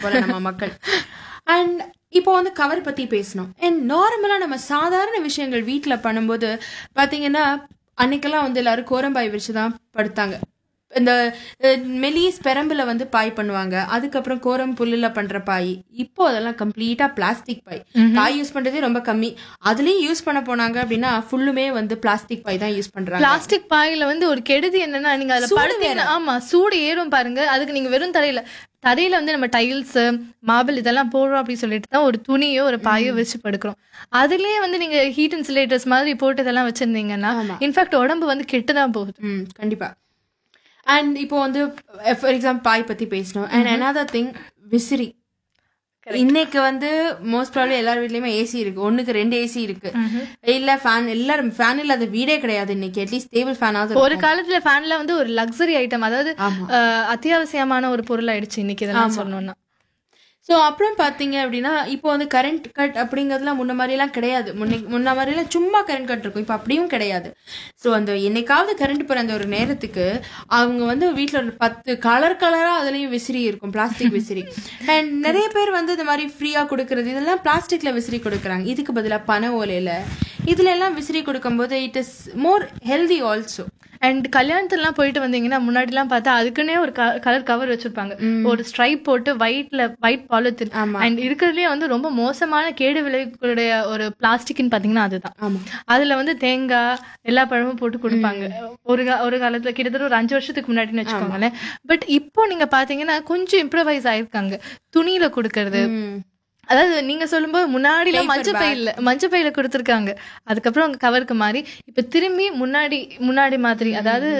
போல நம்ம மக்கள் அண்ட் இப்போ வந்து கவர் பத்தி பேசணும் அண்ட் நார்மலா நம்ம சாதாரண விஷயங்கள் வீட்ல பண்ணும்போது பாத்தீங்கன்னா அன்னைக்கெல்லாம் வந்து எல்லாரும் கோரம்பாய் வச்சு தான் படுத்தாங்க இந்த அஹ், மெலிஸ் பெரம்புல வந்து பாய் பண்ணுவாங்க அதுக்கப்புறம் கோரம் புல்லுல பண்ற பாய் இப்போ அதெல்லாம் கம்ப்ளீட்டா பிளாஸ்டிக் பாய் பாய் யூஸ் பண்றதே ரொம்ப கம்மி அதுலயும் யூஸ் பண்ண போனாங்க அப்படின்னா ஃபுல்லுமே வந்து பிளாஸ்டிக் பாய் தான் யூஸ் பண்றாங்க பிளாஸ்டிக் பாயில வந்து ஒரு கெடுதி என்னன்னா நீங்க அதுல சூடு படுத்தீங்கன்னா ஆமா சூடு ஏறும் பாருங்க அதுக்கு நீங்க வெறும் தரையில தரையில வந்து நம்ம டைல்ஸ் மார்பிள் இதெல்லாம் போடுறோம் அப்படின்னு சொல்லிட்டு தான் ஒரு துணியோ ஒரு பாயோ வச்சு படுக்கிறோம் அதுலயே வந்து நீங்க ஹீட் இன்சுலேட்டர்ஸ் மாதிரி போட்டு இதெல்லாம் வச்சிருந்தீங்கன்னா இன்ஃபேக்ட் உடம்பு வந்து கெட்டுதான் போகுது ம் கண்டிப்பா அண்ட் இப்போ வந்து ஃபார் எக்ஸாம்பிள் பாய் பத்தி பேசணும் அண்ட் another திங் விசிறி இன்னைக்கு வந்து மோஸ்ட் ப்ராப்ளி எல்லார் வீட்லயுமே ஏசி இருக்கு ஒண்ணுக்கு ரெண்டு ஏசி இருக்கு இல்ல ஃபேன் எல்லாரும் ஃபேன் இல்லாத வீடே கிடையாது இன்னைக்கு அட்லீஸ்ட் டேபிள் ஃபேனாவது ஒரு காலத்துல ஃபேன்ல வந்து ஒரு லக்ஸரி ஐட்டம் அதாவது ஆமா. அஹ், அத்தியாவசியமான ஒரு பொருள் ஆயிடுச்சு இன்னைக்கு இதெல்லாம் சொல்லணும்னா ஸோ அப்புறம் பார்த்தீங்க அப்படின்னா இப்போ வந்து கரண்ட் கட் அப்படிங்கிறதுலாம் முன்ன மாதிரிலாம் கிடையாது முன்ன முன்ன மாதிரிலாம் சும்மா கரண்ட் கட் இருக்கும் இப்போ அப்படியும் கிடையாது ஸோ அந்த என்னைக்காவது கரண்ட் போகிற அந்த ஒரு நேரத்துக்கு அவங்க வந்து வீட்டில் ஒரு பத்து கலர் கலராக அதுலேயும் விசிறி இருக்கும் பிளாஸ்டிக் விசிறி அண்ட் நிறைய பேர் வந்து இந்த மாதிரி ஃப்ரீயாக கொடுக்கறது இதெல்லாம் பிளாஸ்டிக்கில் விசிறி கொடுக்குறாங்க இதுக்கு பதிலாக பனை ஓலையில் இதுல எல்லாம் விசிறி கொடுக்கும்போது it is more healthy also and கல்யாணத்துலாம் போயிட்டு வந்தீங்கன்னா முன்னாடிலாம் பார்த்தா அதுக்குன்னே ஒரு கலர் கவர் வச்சிருப்பாங்க ஒரு ஸ்ட்ரைப் போட்டு ஒயிட்ல ஒயிட் பாலித்தின் ஆமா. அண்ட் இருக்கிறதுலயே வந்து ரொம்ப மோசமான கேடு விளைவுகளுடைய ஒரு பிளாஸ்டிக்னு பாத்தீங்கன்னா அதுதான் ஆமா அதுல வந்து தேங்காய் எல்லா பழமும் போட்டு கொடுப்பாங்க ஒரு கா- ஒரு காலத்துல கிட்டத்தட்ட ஒரு அஞ்சு வருஷத்துக்கு முன்னாடின்னு வச்சுக்கோங்களேன் பட் இப்போ நீங்க பாத்தீங்கன்னா கொஞ்சம் இம்ப்ரவைஸ் ஆயிருக்காங்க துணியில கொடுக்கறது ம். அதாவது நீங்க சொல்லும்போது முன்னாடிலாம் மஞ்சள் பையில மஞ்சள் பையில கொடுத்துருக்காங்க அதுக்கப்புறம் அவங்க கவருக்கு மாறி இப்ப திரும்பி முன்னாடி முன்னாடி மாதிரி அதாவது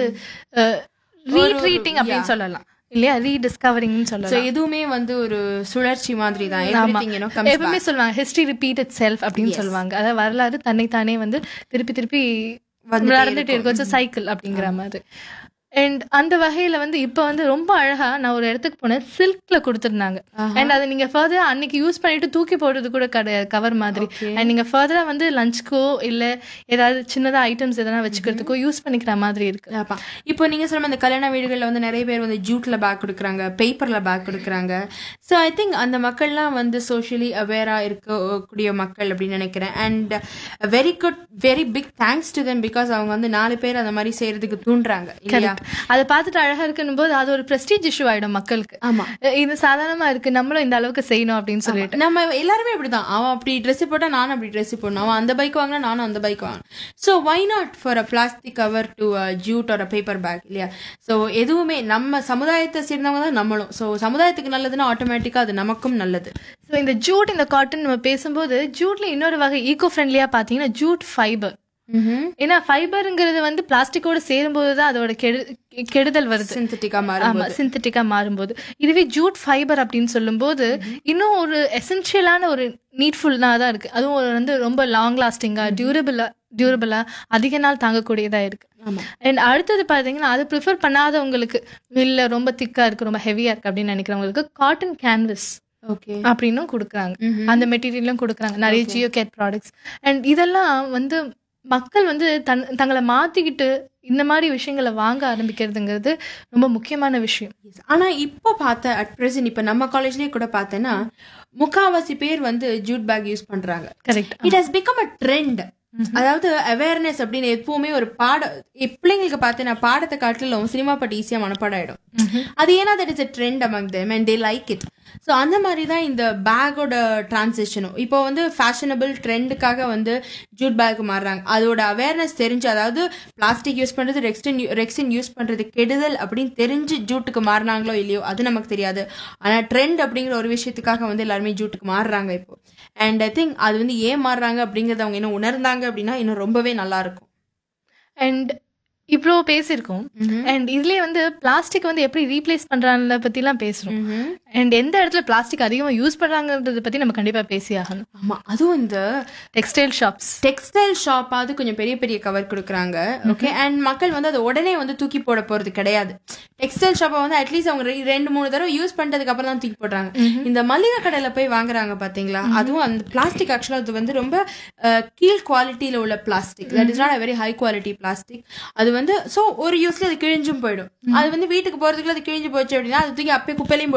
ரீட்ரீட்டிங் அப்படின்னு சொல்லலாம் இல்லையா ரீடிஸ்கவரிங்னு ஸோ சொல்லலாம் எதுவுமே வந்து ஒரு சுழற்சி மாதிரி தான் எவ்ரிதிங் யூனோ கம்ஸ் எப்பவுமே சொல்லுவாங்க ஹிஸ்டரி ரிப்பீட் இட் செல்ஃப் அப்படின்னு சொல்லுவாங்க அதாவது வரலாறு தன்னைத்தானே வந்து திருப்பி திருப்பி நடந்துட்டே இருக்கும் சைக்கிள் அப்படிங்கிற மாதிரி அண்ட் அந்த வகையில வந்து இப்ப வந்து ரொம்ப அழகா நான் ஒரு இடத்துக்கு போனேன் சில்க்ல கொடுத்துருந்தாங்க அண்ட் அதை நீங்க ஃபர்தர் அன்னைக்கு யூஸ் பண்ணிட்டு தூக்கி போடுறது கூட கிடையாது கவர் மாதிரி அண்ட் நீங்க ஃபர்தரா வந்து லஞ்சுக்கோ இல்ல ஏதாவது சின்னதா ஐட்டம்ஸ் எதனா வச்சுக்கிறதுக்கோ யூஸ் பண்ணிக்கிற மாதிரி இருக்கு ஆப்பா. இப்போ நீங்க சொன்ன இந்த கல்யாண வீடுகள்ல வந்து நிறைய பேர் வந்து ஜூட்ல பேக் கொடுக்குறாங்க பேப்பர்ல பேக் கொடுக்குறாங்க ஸோ ஐ திங்க் அந்த மக்கள்லாம் வந்து சோஷியலி அவேரா இருக்கக்கூடிய மக்கள் அப்படின்னு நினைக்கிறேன் and very good very big thanks to them because அவங்க வந்து நாலு பேர் அந்த மாதிரி செய்யறதுக்கு தூண்டுறாங்க இல்லையா அதை பார்த்துட்டு அழகா இருக்குன்னு போது அது ஒரு பிரஸ்டீஜ் இஷ்யூ ஆயிடும் மக்களுக்கு ஆமா அஹ் இது சாதாரணமா இருக்கு நம்மளும் இந்த அளவுக்கு செய்யணும் அப்படின்னு சொல்லிட்டு நம்ம எல்லாருமே இப்படிதான் அவன் அப்படி ட்ரெஸ் போட்டா நானும் அப்படி ட்ரெஸ் போடணும் அவன் அந்த பைக் வாங்கினா நானும் அந்த பைக் வாங்கணும் so why not for a plastic cover to jute ஒரு பேப்பர் பேக் இல்லையா ஸோ எதுவுமே நம்ம சமுதாயத்தை சேர்ந்தவங்க தான் நம்மளும் ஸோ சமுதாயத்துக்கு நல்லதுன்னா ஆட்டோமேட்டிக்கா அது நமக்கும் நல்லது ஸோ இந்த ஜூட் இந்த காட்டன் நம்ம பேசும்போது ஜூட்ல இன்னொரு வகை ஈகோ ஃப்ரெண்ட்லியா பாத்தீங்கன்னா ஜூட் ஃபைபர் ஏன்னா ஃபைபருங்கிறது வந்து பிளாஸ்டிக்கோட சேரும்போது தான் அதோட கெடு கெடுதல் வருது சிந்தட்டிக்கா மாறும் ஆமா சிந்தட்டிக்கா மாறும்போது இதுவே ஜூட் ஃபைபர் அப்படின்னு சொல்லும்போது இன்னும் ஒரு எசென்ஷியலான ஒரு நீட்ஃபுல்லா தான் இருக்கு அதுவும் ஒரு வந்து ரொம்ப லாங் லாஸ்டிங்கா டியூரபிளா டியூரபிளா அதிக நாள் தாங்கக்கூடியதா இருக்கு ஆமா அண்ட் அடுத்தது பாத்தீங்கன்னா அது ப்ரிஃபர் பண்ணாதவங்களுக்கு இல்ல ரொம்ப திக்கா இருக்கு ரொம்ப ஹெவியா இருக்கு அப்படின்னு நினைக்கிறவங்களுக்கு காட்டன் கேன்வஸ் ஓகே அப்படின்னும் கொடுக்குறாங்க அந்த மெட்டீரியலும் கொடுக்குறாங்க நிறைய ஜியோ கேட் ப்ராடக்ட்ஸ் அண்ட் இதெல்லாம் வந்து மக்கள் வந்து தன் தங்களை மாத்திக்கிட்டு இந்த மாதிரி விஷயங்களை வாங்க ஆரம்பிக்கிறதுங்கிறது ரொம்ப முக்கியமான விஷயம் ஆனா இப்போ பார்த்த அட் பிரசன்ட் இப்ப நம்ம காலேஜ்லயே கூட பார்த்தேன்னா முக்காவாசி பேர் வந்து ஜூட் பேக் யூஸ் பண்றாங்க correct it has become a trend அதாவது அவேர்னஸ் அப்படின்னு எப்பவுமே ஒரு பாட இப் பிள்ளைங்களுக்கு பார்த்தீங்கன்னா பாடத்தை காட்டிலும் சினிமா பாட்டு ஈஸியா மனப்பாடம் ஆயிடும் அது ஏன்னா that is a trend among them and they like it so அந்த மாதிரி தான் இந்த பேக்கோட டிரான்சிஷனும் இப்போ வந்து ஃபேஷனபிள் ட்ரெண்டுக்காக வந்து ஜூட் பேக் மாறுறாங்க அதோட அவேர்னஸ் தெரிஞ்சு அதாவது பிளாஸ்டிக் யூஸ் பண்றது ரெக்ஸ்டின் ரெக்ஸின் யூஸ் பண்றது கெடுதல் அப்படின்னு தெரிஞ்சு ஜூட்டுக்கு மாறினாங்களோ இல்லையோ அது நமக்கு தெரியாது ஆனா ட்ரெண்ட் அப்படிங்கிற ஒரு விஷயத்துக்காக வந்து எல்லாருமே ஜூட்டுக்கு மாறுறாங்க இப்போ அண்ட் ஐ திங்க் அது வந்து ஏன் மாறுறாங்க அப்படிங்கறத அவங்க இன்னும் உணர்ந்தாங்க அப்படின்னா இன்னும் ரொம்பவே நல்லா இருக்கும் அண்ட் இவ்வளோ பேசியிருக்கோம் அண்ட் இதுலயே வந்து பிளாஸ்டிக் வந்து எப்படி ரீப்ளேஸ் பண்றாங்க பத்திலாம் பேசுறோம் அண்ட் எந்த இடத்துல பிளாஸ்டிக் அதிகமா யூஸ் பண்றாங்கன்றத பத்தி நம்ம கண்டிப்பா பேசி ஆகணும் ஆமா அதுவும் இந்த டெக்ஸ்டைல் ஷாப்ஸ் டெக்ஸ்டைல் ஷாப்பாவது கொஞ்சம் பெரிய பெரிய கவர் கொடுக்குறாங்க ஓகே அண்ட் மக்கள் வந்து அதை உடனே வந்து தூக்கி போட போறது கிடையாது டெக்ஸ்டைல் ஷாப்பை வந்து அட்லீஸ்ட் அவங்க ரெ- ரெண்டு மூணு தடவை யூஸ் பண்ணதுக்கு அப்புறம் தான் தூக்கி போடுறாங்க இந்த மளிகை கடையில போய் வாங்குறாங்க பாத்தீங்களா அதுவும் அந்த பிளாஸ்டிக் ஆக்சுவலா அது வந்து ரொம்ப அஹ், கீழ் குவாலிட்டியில உள்ள plastic that is not a very high quality plastic அது வந்து சோ ஒரு யூஸ்ல அது கிழிஞ்சும் போயிடும் அது வந்து வீட்டுக்கு போறதுக்குள்ள அது கிழிஞ்சு போச்சு அப்படின்னா அது தூக்கி அப்பயே குப்பையிலையும் போட்டுருவாங்க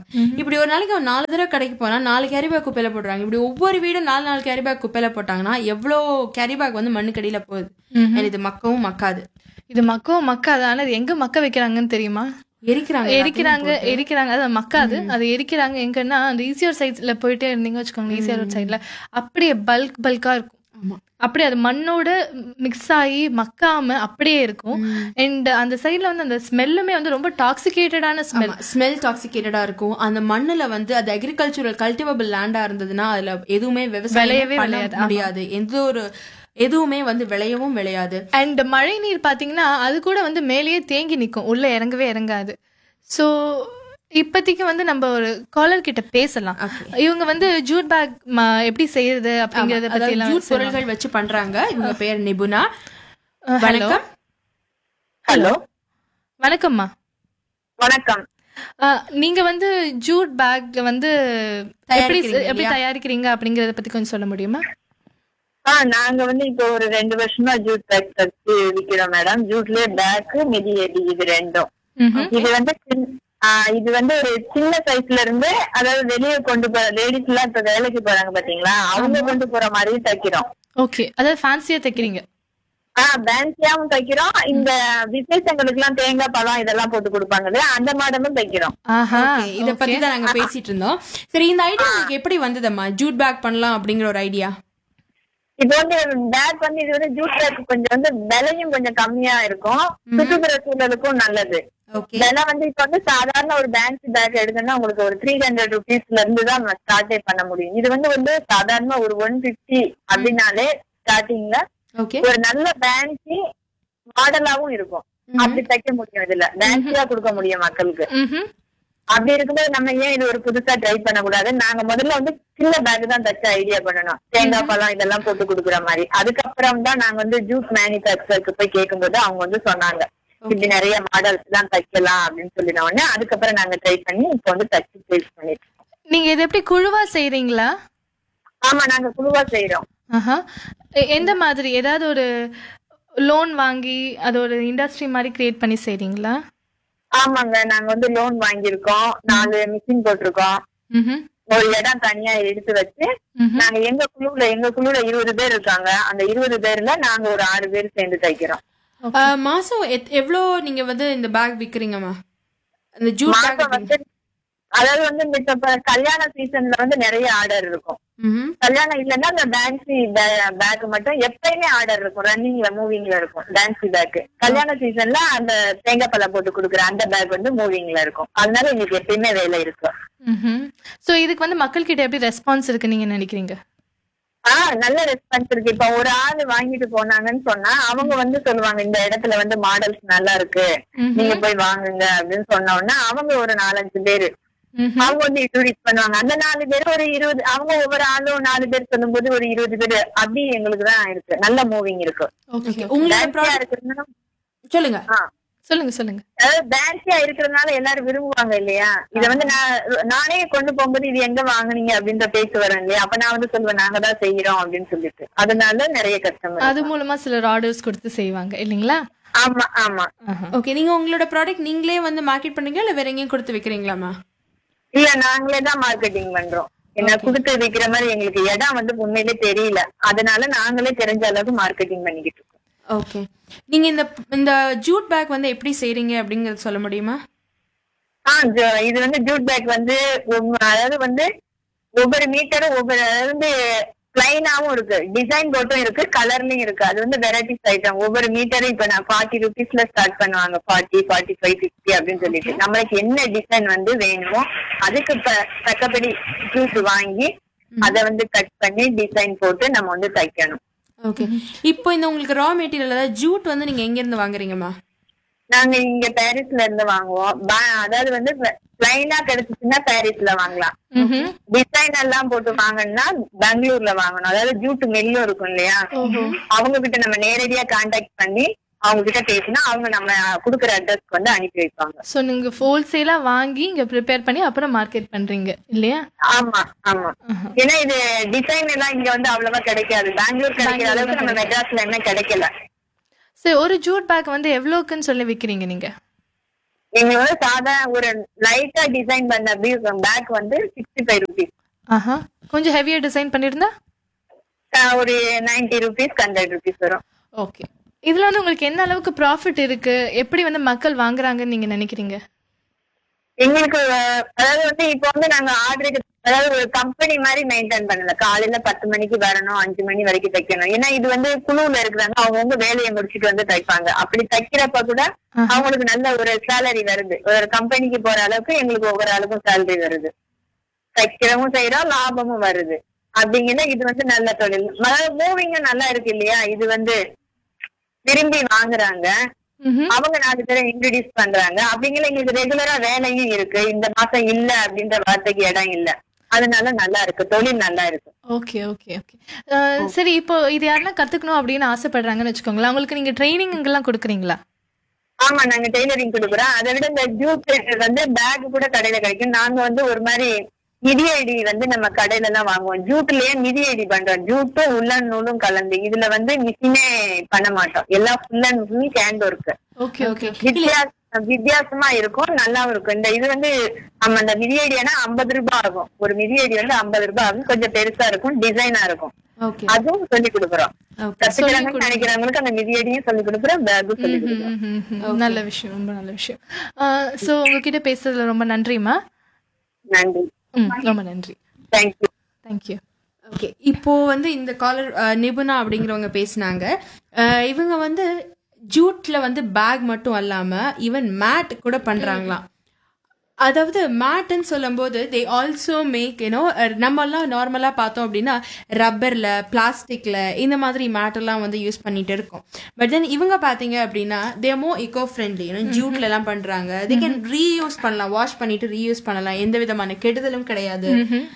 இப்படி ஒரு நாளைக்கு அவன் நாலு தடவை கடைக்கு போனா நாலு கேரி பேக் குப்பையில போடுறாங்க இப்படி ஒவ்வொரு வீடும் நாலு நாலு கேரி பேக் குப்பையில போட்டாங்கன்னா எவ்வளோ கேரி பேக் வந்து மண்ணுக்கடியில போகுது ம்ஹும். And இது மக்கவும் மக்காது இது மக்கவும் மக்காது ஆனா இது எங்க மக்க வைக்கிறாங்கன்னு தெரியுமா எரிக்கிறாங்க எரிக்கிறாங்க எரிக்கிறாங்க அது மக்காது அது எரிக்கிறாங்க எங்கன்னா அந்த ஈசிஆர் சைட்ல போயிட்டே இருந்தீங்க வச்சுக்கோங்க ஈசிஆர் ரோட் சைட்ல அப்படியே பல்க் பல்கா இருக்கும் ஆமா. அப்படியே அது மண்ணோட மிக்ஸ் ஆகி மக்காம அப்படியே இருக்கும் அண்ட் அந்த சைட்ல வந்து அந்த ஸ்மெல்லுமே வந்து ரொம்ப டாக்ஸிகேட்டடான ஸ்மெல் ஸ்மெல் டாக்ஸிகேட்டடா இருக்கும் அந்த மண்ணுல வந்து அது அக்ரிகல்ச்சுரல் கல்டிவபிள் லேண்டா இருந்ததுன்னா அதுல எதுவுமே விவசாயம் விளையவே பண்ண விளையாது. முடியாது எந்த ஒரு எதுவுமே வந்து விளையவும் விளையாது அண்ட் மழை நீர் பாத்தீங்கன்னா அது கூட வந்து மேலேயே தேங்கி நிக்கும் உள்ள இறங்கவே இறங்காது ஸோ இப்போதைக்கு வந்து நம்ம ஒரு காலர் கிட்ட பேசலாம் இவங்க வந்து ஜூட் பேக் எப்படி செய்யறது அப்படிங்கறத பத்தி அதாவது எல்லாம் ஜூட் பொருள்கள் வச்சு பண்றாங்க இவங்க பேர் நிபுணா ஹலோ வணக்கம் ஹலோ வணக்கம்மா வணக்கம் அஹ், நீங்க வந்து ஜூட் பேக் வந்து எப்படி தயாரிக்கிறீங்க எப்படி தயாரிக்கிறீங்க அப்படிங்கறத பத்தி கொஞ்சம் சொல்ல முடியுமா ஆ நாங்க வந்து இப்போ ஒரு ரெண்டு வருஷமா ஜூட் பேக் வச்சு விக்கிறோம் மேடம் ஜூட்லயே பேக் மிதி எடி இது ரெண்டும் ம்ஹும். இது வந்து சின்ன- ஆ, இது வந்து ஒரு சின்ன சைஸ்ல இருந்து அதாவது வெளியே கொண்டு போற லேடிஸ் எல்லாம் இப்ப வேலைக்கு போறாங்க பாத்தீங்களா அவங்க கொண்டு போற மாதிரி தைக்கிறோம் ஓகே அதாவது ஃபேன்சியா தைக்கிறீங்க ஆஹ் பேன்சியாவும் தைக்கிறோம் இந்த விசேஷங்களுக்கு எல்லாம் தேங்காய் பழம் இதெல்லாம் போட்டு கொடுப்பாங்க இல்லையா அந்த மாடலும் தைக்கிறோம் ஆஹா Okay, இத பத்தி தான் நாங்க பேசிட்டு இருந்தோம் சரி இந்த ஐடியா உங்களுக்கு எப்படி வந்ததம்மா ஜூட் பேக் பண்ணலாம் அப்படிங்கிற ஒரு ஐடியா இப்போ வந்து பேக் வந்து இது வந்து ஜூட் பேக் கொஞ்சம் வந்து விலையும் கொஞ்சம் கம்மியா இருக்கும் சுற்றுப்புற சூழலுக்கும் நல்லது ஓகே விலை வந்து இப்ப வந்து சாதாரண ஒரு பேங்க் பேக் எடுக்கணும்னா உங்களுக்கு ஒரு த்ரீ ஹண்ட்ரட் ருபீஸ்ல இருந்து தான் நம்ம ஸ்டார்டே பண்ண முடியும் இது வந்து வந்து சாதாரண ஒரு ஒன் பிப்டி அப்படின்னாலே ஸ்டார்டிங்ல ஓகே ஒரு நல்ல பேங்க் மாடலாவும் இருக்கும் அப்படி தைக்க முடியும் இதுல பேங்க்ஸா கொடுக்க முடியும் மக்களுக்கு ம்ஹும். அப்படி இருக்கும்போது நம்ம ஏன் இது ஒரு புதுசா ட்ரை பண்ண கூடாது நாங்க முதல்ல வந்து சின்ன பேக் தான் தச்ச ஐடியா பண்ணணும் தேங்காய் பழம் இதெல்லாம் போட்டு கொடுக்குற மாதிரி அதுக்கப்புறம் தான் நாங்க வந்து ஜூஸ் மேனுபேக்சருக்கு போய் கேட்கும்போது அவங்க வந்து சொன்னாங்க இப்படி நிறைய மாடல்ஸ் தான் தைக்கலாம் அப்படின்னு சொல்லின உடனே அதுக்கப்புறம் நாங்க ட்ரை பண்ணி இப்போ வந்து தச்சு சேல்ஸ் பண்ணிட்டு இருக்கோம். நீங்க இது எப்படி குழுவா செய்றீங்களா ஆமா நாங்க குழுவா செய்யறோம் ஆஹா எ- எந்த மாதிரி ஏதாவது ஒரு லோன் வாங்கி அது ஒரு இண்டஸ்ட்ரி மாதிரி கிரியேட் பண்ணி செய்றீங்களா ஆமாங்க நாங்க வந்து லோன் வாங்கியிருக்கோம் நாலு மிஷின் போட்டிருக்கோம் ம்ஹும். ஒரு இடம் தனியா எடுத்து வச்சு ம்ஹும். நாங்க எங்க குழுவுல எங்க குழுவுல இருபது பேர் இருக்காங்க அந்த இருபது பேர்ல நாங்க ஒரு ஆறு பேர் சேர்ந்து தைக்கிறோம் மாசம் எத்- எவ்வளோ நீங்க வந்து இந்த பேக் விக்கிறீங்கம்மா இந்த ஜூட் பேக் மாசம் வந்து அதாவது வந்து இந்த இப்ப கல்யாண சீசன்ல வந்து நிறைய ஆர்டர் இருக்கும் ம்ஹும். கல்யாணம் இல்லைன்னா அந்த டான்சி பேக் மட்டும் எப்பயுமே ஆர்டர் இருக்கும் ரன்னிங்ல மூவிங்ல இருக்கும் டான்சி பேக் கல்யாண சீசன்ல அந்த தேங்காய் பழம் போட்டு கொடுக்குற அந்த பேக் வந்து மூவிங்ல இருக்கும் அதனால எங்களுக்கு எப்பயுமே வேலை இருக்கு ம்ஹும். சோ இதுக்கு வந்து மக்கள் கிட்ட எப்படி ரெஸ்பான்ஸ் இருக்கு நீங்க நினைக்கிறீங்க ஆஹ் நல்ல ரெஸ்பான்ஸ் இருக்கு இப்ப ஒரு ஆள் வாங்கிட்டு போனாங்கன்னு சொன்னா அவங்க வந்து சொல்லுவாங்க இந்த இடத்துல வந்து மாடல்ஸ் நல்லா இருக்கு ம்ஹும். நீங்க போய் வாங்குங்க அப்படின்னு சொன்ன உடனே அவங்க ஒரு நாலஞ்சு பேரு ம்ஹும். அவங்க வந்து இன்ட்ரோடியூஸ் பண்ணுவாங்க அந்த நாலு பேர் ஒரு இருபது அவங்க ஒவ்வொரு ஆளும் நாலு பேர் சொல்லும்போது ஒரு இருபது பேர் அப்படி எங்களுக்கு தான் இருக்கு நல்ல மூவிங் இருக்கு ஓகே உங்களோட டான்ஸியா ப்ராடக்ட் இருக்கிறதுனால சொல்லுங்க ஆ, சொல்லுங்க சொல்லுங்க அதாவது டான்ஸியா இருக்கிறதுனால எல்லாரும் விரும்புவாங்க இல்லையா இத வந்து நான் நானே கொண்டு போகும்போது இது எங்க வாங்குனீங்க அப்படின்ற பேச்சு வரேன் இல்லையா அப்ப நான் வந்து சொல்லுவேன் நாங்க தான் செய்யறோம் அப்படின்னு சொல்லிட்டு அதனால நிறைய கஸ்டமர் அது மூலமா சிலர் ஆர்டர்ஸ் கொடுத்து செய்வாங்க இல்லைங்களா ஆமா ஆமா ஆஹா. ஓகே நீங்க உங்களோட ப்ராடக்ட் நீங்களே வந்து மார்க்கெட் பண்ணீங்களா இல்ல வேற எங்கேயும் கொடுத்து விக்கிறீங்களாமா இல்ல நாங்களே தான் மார்க்கெட்டிங் பண்றோம் என்ன கொடுத்து விக்கிற மாதிரி எங்களுக்கு இடம் வந்து உண்மையிலே தெரியல அதனால நாங்களே தெரிஞ்ச அளவுக்கு மார்க்கெட்டிங் பண்ணிக்கிட்டு இருக்கோம் ஓகே நீங்க இந்த இந்த ஜூட் பேக் வந்து எப்படி செய்றீங்க அப்படிங்கறது சொல்ல முடியுமா ஆ ஜ- இது வந்து ஜூட் பேக் வந்து ஒவ்வொ- அதாவது வந்து ஒவ்வொரு மீட்டரும் ஒவ்வொரு அதாவது வந்து பிளைனாவும் இருக்கு டிசைன் போட்டும் இருக்கு கலர்லயும் இருக்கு அது வந்து வெரைட்டிஸ் ஐட்டம் ஒவ்வொரு மீட்டரும் இப்ப நான் ஃபார்ட்டி ருபீஸ்ல ஸ்டார்ட் பண்ணுவாங்க ஃபார்ட்டி ஃபார்ட்டி ஃபைவ் சிக்ஸ்டி அப்படின்னு சொல்லிட்டு நம்மளுக்கு என்ன டிசைன் வந்து வேணுமோ அதுக்கு ப- தக்கபடி ஜூஸ் வாங்கி அதை வந்து கட் பண்ணி டிசைன் போட்டு நம்ம வந்து தைக்கணும் ஓகே இப்போ இந்த உங்களுக்கு ரா மெட்டீரியல் அதாவது ஜூட் வந்து நீங்க எங்க இருந்து வாங்குறீங்கம்மா நாங்க இங்க பாரிஸ்ல இருந்து வாங்குவோம் ப- அதாவது வந்து பிளைனா கிடைச்சிச்சுன்னா பாரிஸ்ல வாங்கலாம் ம்ஹும். டிசைன் எல்லாம் போட்டு வாங்கணும்னா பெங்களூர்ல வாங்கணும் அதாவது ஜூட் மில்லும் இருக்கும் இல்லையா அவங்க கிட்ட நம்ம நேரடியா கான்டாக்ட் பண்ணி அவங்க கிட்ட பேசினா அவங்க நம்ம குடுக்குற அட்ரஸ்க்கு வந்து அனுப்பி வைப்பாங்க சோ நீங்க ஹோல்சேலா வாங்கி இங்க ப்ரிப்பேர் பண்ணி அப்புறம் மார்க்கெட் பண்றீங்க இல்லையா ஆமா ஆமா ஆஹா. ஏன்னா இது டிசைன் எல்லாம் இங்க வந்து அவ்வளவா கிடைக்காது பெங்களூர் கிடைக்கிற அளவுக்கு நம்ம மெட்ராஸ்ல என்ன கிடைக்கல சரி ஒரு ஜூட் பேக் வந்து எவ்வளோக்குன்னு சொல்லி விக்கிறீங்க நீங்க எங்களுக்கு வந்து சாதா ஒரு லைட்டா டிசைன் பண்ண பேக் வந்து சிக்ஸ்டி ஃபைவ் ருபீஸ் ஆஹா கொஞ்சம் ஹெவியா டிசைன் பண்ணியிருந்தா ஒரு நைன்டி ருபீஸ் ஹண்ட்ரட் ருபீஸ் வரும் ஓகே இதுல வந்து உங்களுக்கு என்ன அளவுக்கு ப்ராஃபிட் இருக்கு எப்படி வந்து மக்கள் வாங்குறாங்கன்னு நீங்க நினைக்கிறீங்க எங்களுக்கு அஹ், அதாவது வந்து இப்போ வந்து நாங்க ஆர்டருக்கு அதாவது ஒரு கம்பெனி மாதிரி மெயின்டைன் பண்ணல காலையில பத்து மணிக்கு வரணும் அஞ்சு மணி வரைக்கும் தைக்கணும் ஏன்னா இது வந்து குழுவுல இருக்கிறாங்க அவங்கவுங்க வேலையை முடிச்சிட்டு வந்து தைப்பாங்க அப்படி தைக்கிறப்ப கூட ஆஹா. அவங்களுக்கு நல்ல ஒரு சேலரி வருது ஒரு கம்பெனிக்கு போற அளவுக்கு எங்களுக்கு ஒவ்வொரு அளவுக்கும் சேலரி வருது தைக்கிறவும் செய்யறோம் லாபமும் வருது அப்படிங்கிற இது வந்து நல்ல தொழில் அதாவது மூவிங்கும் நல்லா இருக்கு இல்லையா இது வந்து விரும்பி வாங்குறாங்க ம்ஹும். அவங்க நாலு பேரை இன்ட்ரடியூஸ் பண்றாங்க அப்படிங்கிற எங்களுக்கு ரெகுலரா வேலையும் இருக்கு இந்த மாசம் இல்ல அப்படின்ற வார்த்தைக்கு இடம் இல்ல அதனால நல்லா இருக்கு தொழில் நல்லா இருக்கு ஓகே ஓகே ஓகே அஹ், சரி இப்போ இது யாருன்னா கத்துக்கணும் அப்படின்னு ஆசைப்படுறாங்கன்னு வச்சுக்கோங்களேன் அவங்களுக்கு நீங்க ட்ரைனிங் எல்லாம் கொடுக்குறீங்களா ஆமா நாங்க டெய்லரிங் கொடுக்குறோம் அதை விட இந்த ஜூட் வந்து பேக் கூட கடையில கிடைக்கும் நாங்க வந்து ஒரு மாதிரி மிதியடி வந்து நம்ம கடையில எல்லாம் வாங்குவோம் ஜூட்லயே மிதியடி பண்றோம் ஜூட்டும் உள்ளன் நூலும் கலந்து இதுல வந்து மிஷினே பண்ண மாட்டோம் எல்லாம் full and full hand work okay okay வித்தியாச வித்தியாசமா இருக்கும் நல்லாவும் இருக்கும் இந்த இது வந்து நம்ம அந்த மிதியடினா ஐம்பது ரூபாய் ஆகும் ஒரு மிதியடி வந்து ஐம்பது ரூபாய் ஆகும் கொஞ்சம் பெருசா இருக்கும் டிசைனா இருக்கும் ஓகே அதுவும் சொல்லி கொடுக்குறோம் ஓகே கத்துக்கிறாங்கன்னு நினைக்கிறவங்களுக்கு அந்த மிதியடியும் சொல்லி கொடுக்குறோம் பேக்கும் சொல்லி கொடுக்குறோம் ம்ஹும், ம்ஹும். நல்ல விஷயம் ரொம்ப நல்ல விஷயம் ஸோ உங்ககிட்ட பேசுறதுல ரொம்ப நன்றிம்மா நன்றி ம் ரொம்ப நன்றி தேங்க்யூ தேங்க்யூ ஓகே இப்போ வந்து இந்த காலர் நிபுணா அப்படிங்கிறவங்க பேசினாங்க இவங்க வந்து ஜூட்ல வந்து பேக் மட்டும் அல்லாம ஈவன் மேட் கூட பண்றாங்களாம் அதாவது மேட்டுன்னு சொல்லும்போது தே ஆல்சோ மேக் யூனோ நம்மலாம் நார்மலாக பார்த்தோம் அப்படின்னா ரப்பரில் பிளாஸ்டிக்கில் இந்த மாதிரி மேட்டெல்லாம் வந்து யூஸ் பண்ணிட்டு இருக்கோம் பட் தென் இவங்க பார்த்தீங்க அப்படின்னா தே மோ இக்கோ ஃப்ரெண்ட்லி ஜூட்ல எல்லாம் பண்ணுறாங்க தே கேன் ரீயூஸ் பண்ணலாம் வாஷ் பண்ணிட்டு ரீயூஸ் பண்ணலாம் எந்த விதமான கெடுதலும் கிடையாது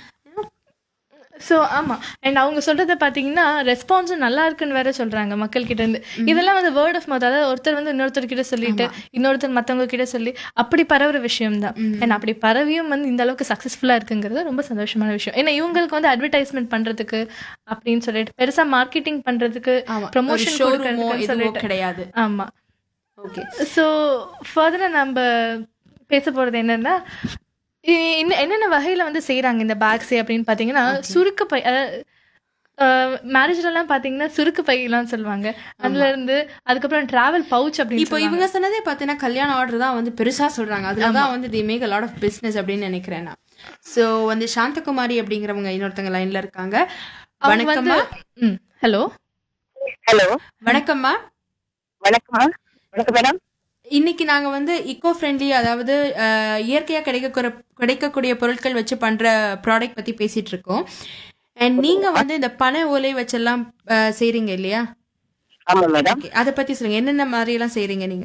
ஸோ ஆமாம் அண்ட் அவங்க சொல்றத பார்த்தீங்கன்னா ரெஸ்பான்ஸும் நல்லா இருக்குன்னு வேற சொல்றாங்க மக்கள் கிட்ட இருந்து இதெல்லாம் வந்து வேர்ட் ஆஃப் மவுத் அதாவது ஒருத்தர் வந்து இன்னொருத்தர் கிட்ட சொல்லிட்டு இன்னொருத்தர் மற்றவங்க கிட்ட சொல்லி அப்படி பரவுற விஷயம் தான் அண்ட் அப்படி பரவியும் வந்து இந்த அளவுக்கு சக்ஸஸ்ஃபுல்லாக இருக்குங்கிறது ரொம்ப சந்தோஷமான விஷயம் ஏன்னா இவங்களுக்கு வந்து அட்வர்டைஸ்மெண்ட் பண்றதுக்கு அப்படின்னு சொல்லிட்டு பெருசா மார்க்கெட்டிங் பண்றதுக்கு ஆமா ப்ரொமோஷன் ஷோரூமோ கொடுக்கறதுக்கு எதுவோ சொல்லிட்டு கிடையாது ஆமா ஓகே ஸோ ஃபர்தராக நம்ம பேச போகிறது என்னன்னா இ- இன்ன- என்னென்ன வகையில் வந்து செய்கிறாங்க இந்த பேக்ஸே அப்படின்னு பார்த்தீங்கன்னா சுருக்கு பை மேரேஜ்லலாம் பார்த்தீங்கன்னா சுருக்கு பையெல்லாம் சொல்லுவாங்க அதுல இருந்து அதுக்கப்புறம் டிராவல் பவுச் அப்படின்னு இப்போ இவங்க சொன்னதே பார்த்தீங்கன்னா கல்யாண ஆர்டர் தான் வந்து பெருசா சொல்றாங்க அதுல தான் வந்து the make lot of business அப்படின்னு நினைக்கிறேன் நான் ஸோ வந்து சாந்தகுமாரி அப்படிங்கிறவங்க இன்னொருத்தங்க லைன்ல இருக்காங்க அவங்க வந்து வணக்கம்மா ம் ஹலோ ஹலோ வணக்கம்மா வணக்கம்மா வணக்கம் மேடம் இன்னைக்கு நாங்க வந்து இக்கோ ஃப்ரெண்ட்லி அதாவது அஹ், இயற்கையா கிடைக்கக்கூடிய கிடைக்கக்கூடிய பொருட்கள் வச்சு பண்ற ப்ராடக்ட் பத்தி பேசிட்டு இருக்கோம் அண்ட் நீங்க வந்து இந்த பனை ஓலை வச்செல்லாம் அஹ், செய்றீங்க இல்லையா ஆமா மேடம் Okay, அத பத்தி சொல்லுங்க என்னென்ன மாதிரி எல்லாம் செய்றீங்க நீங்க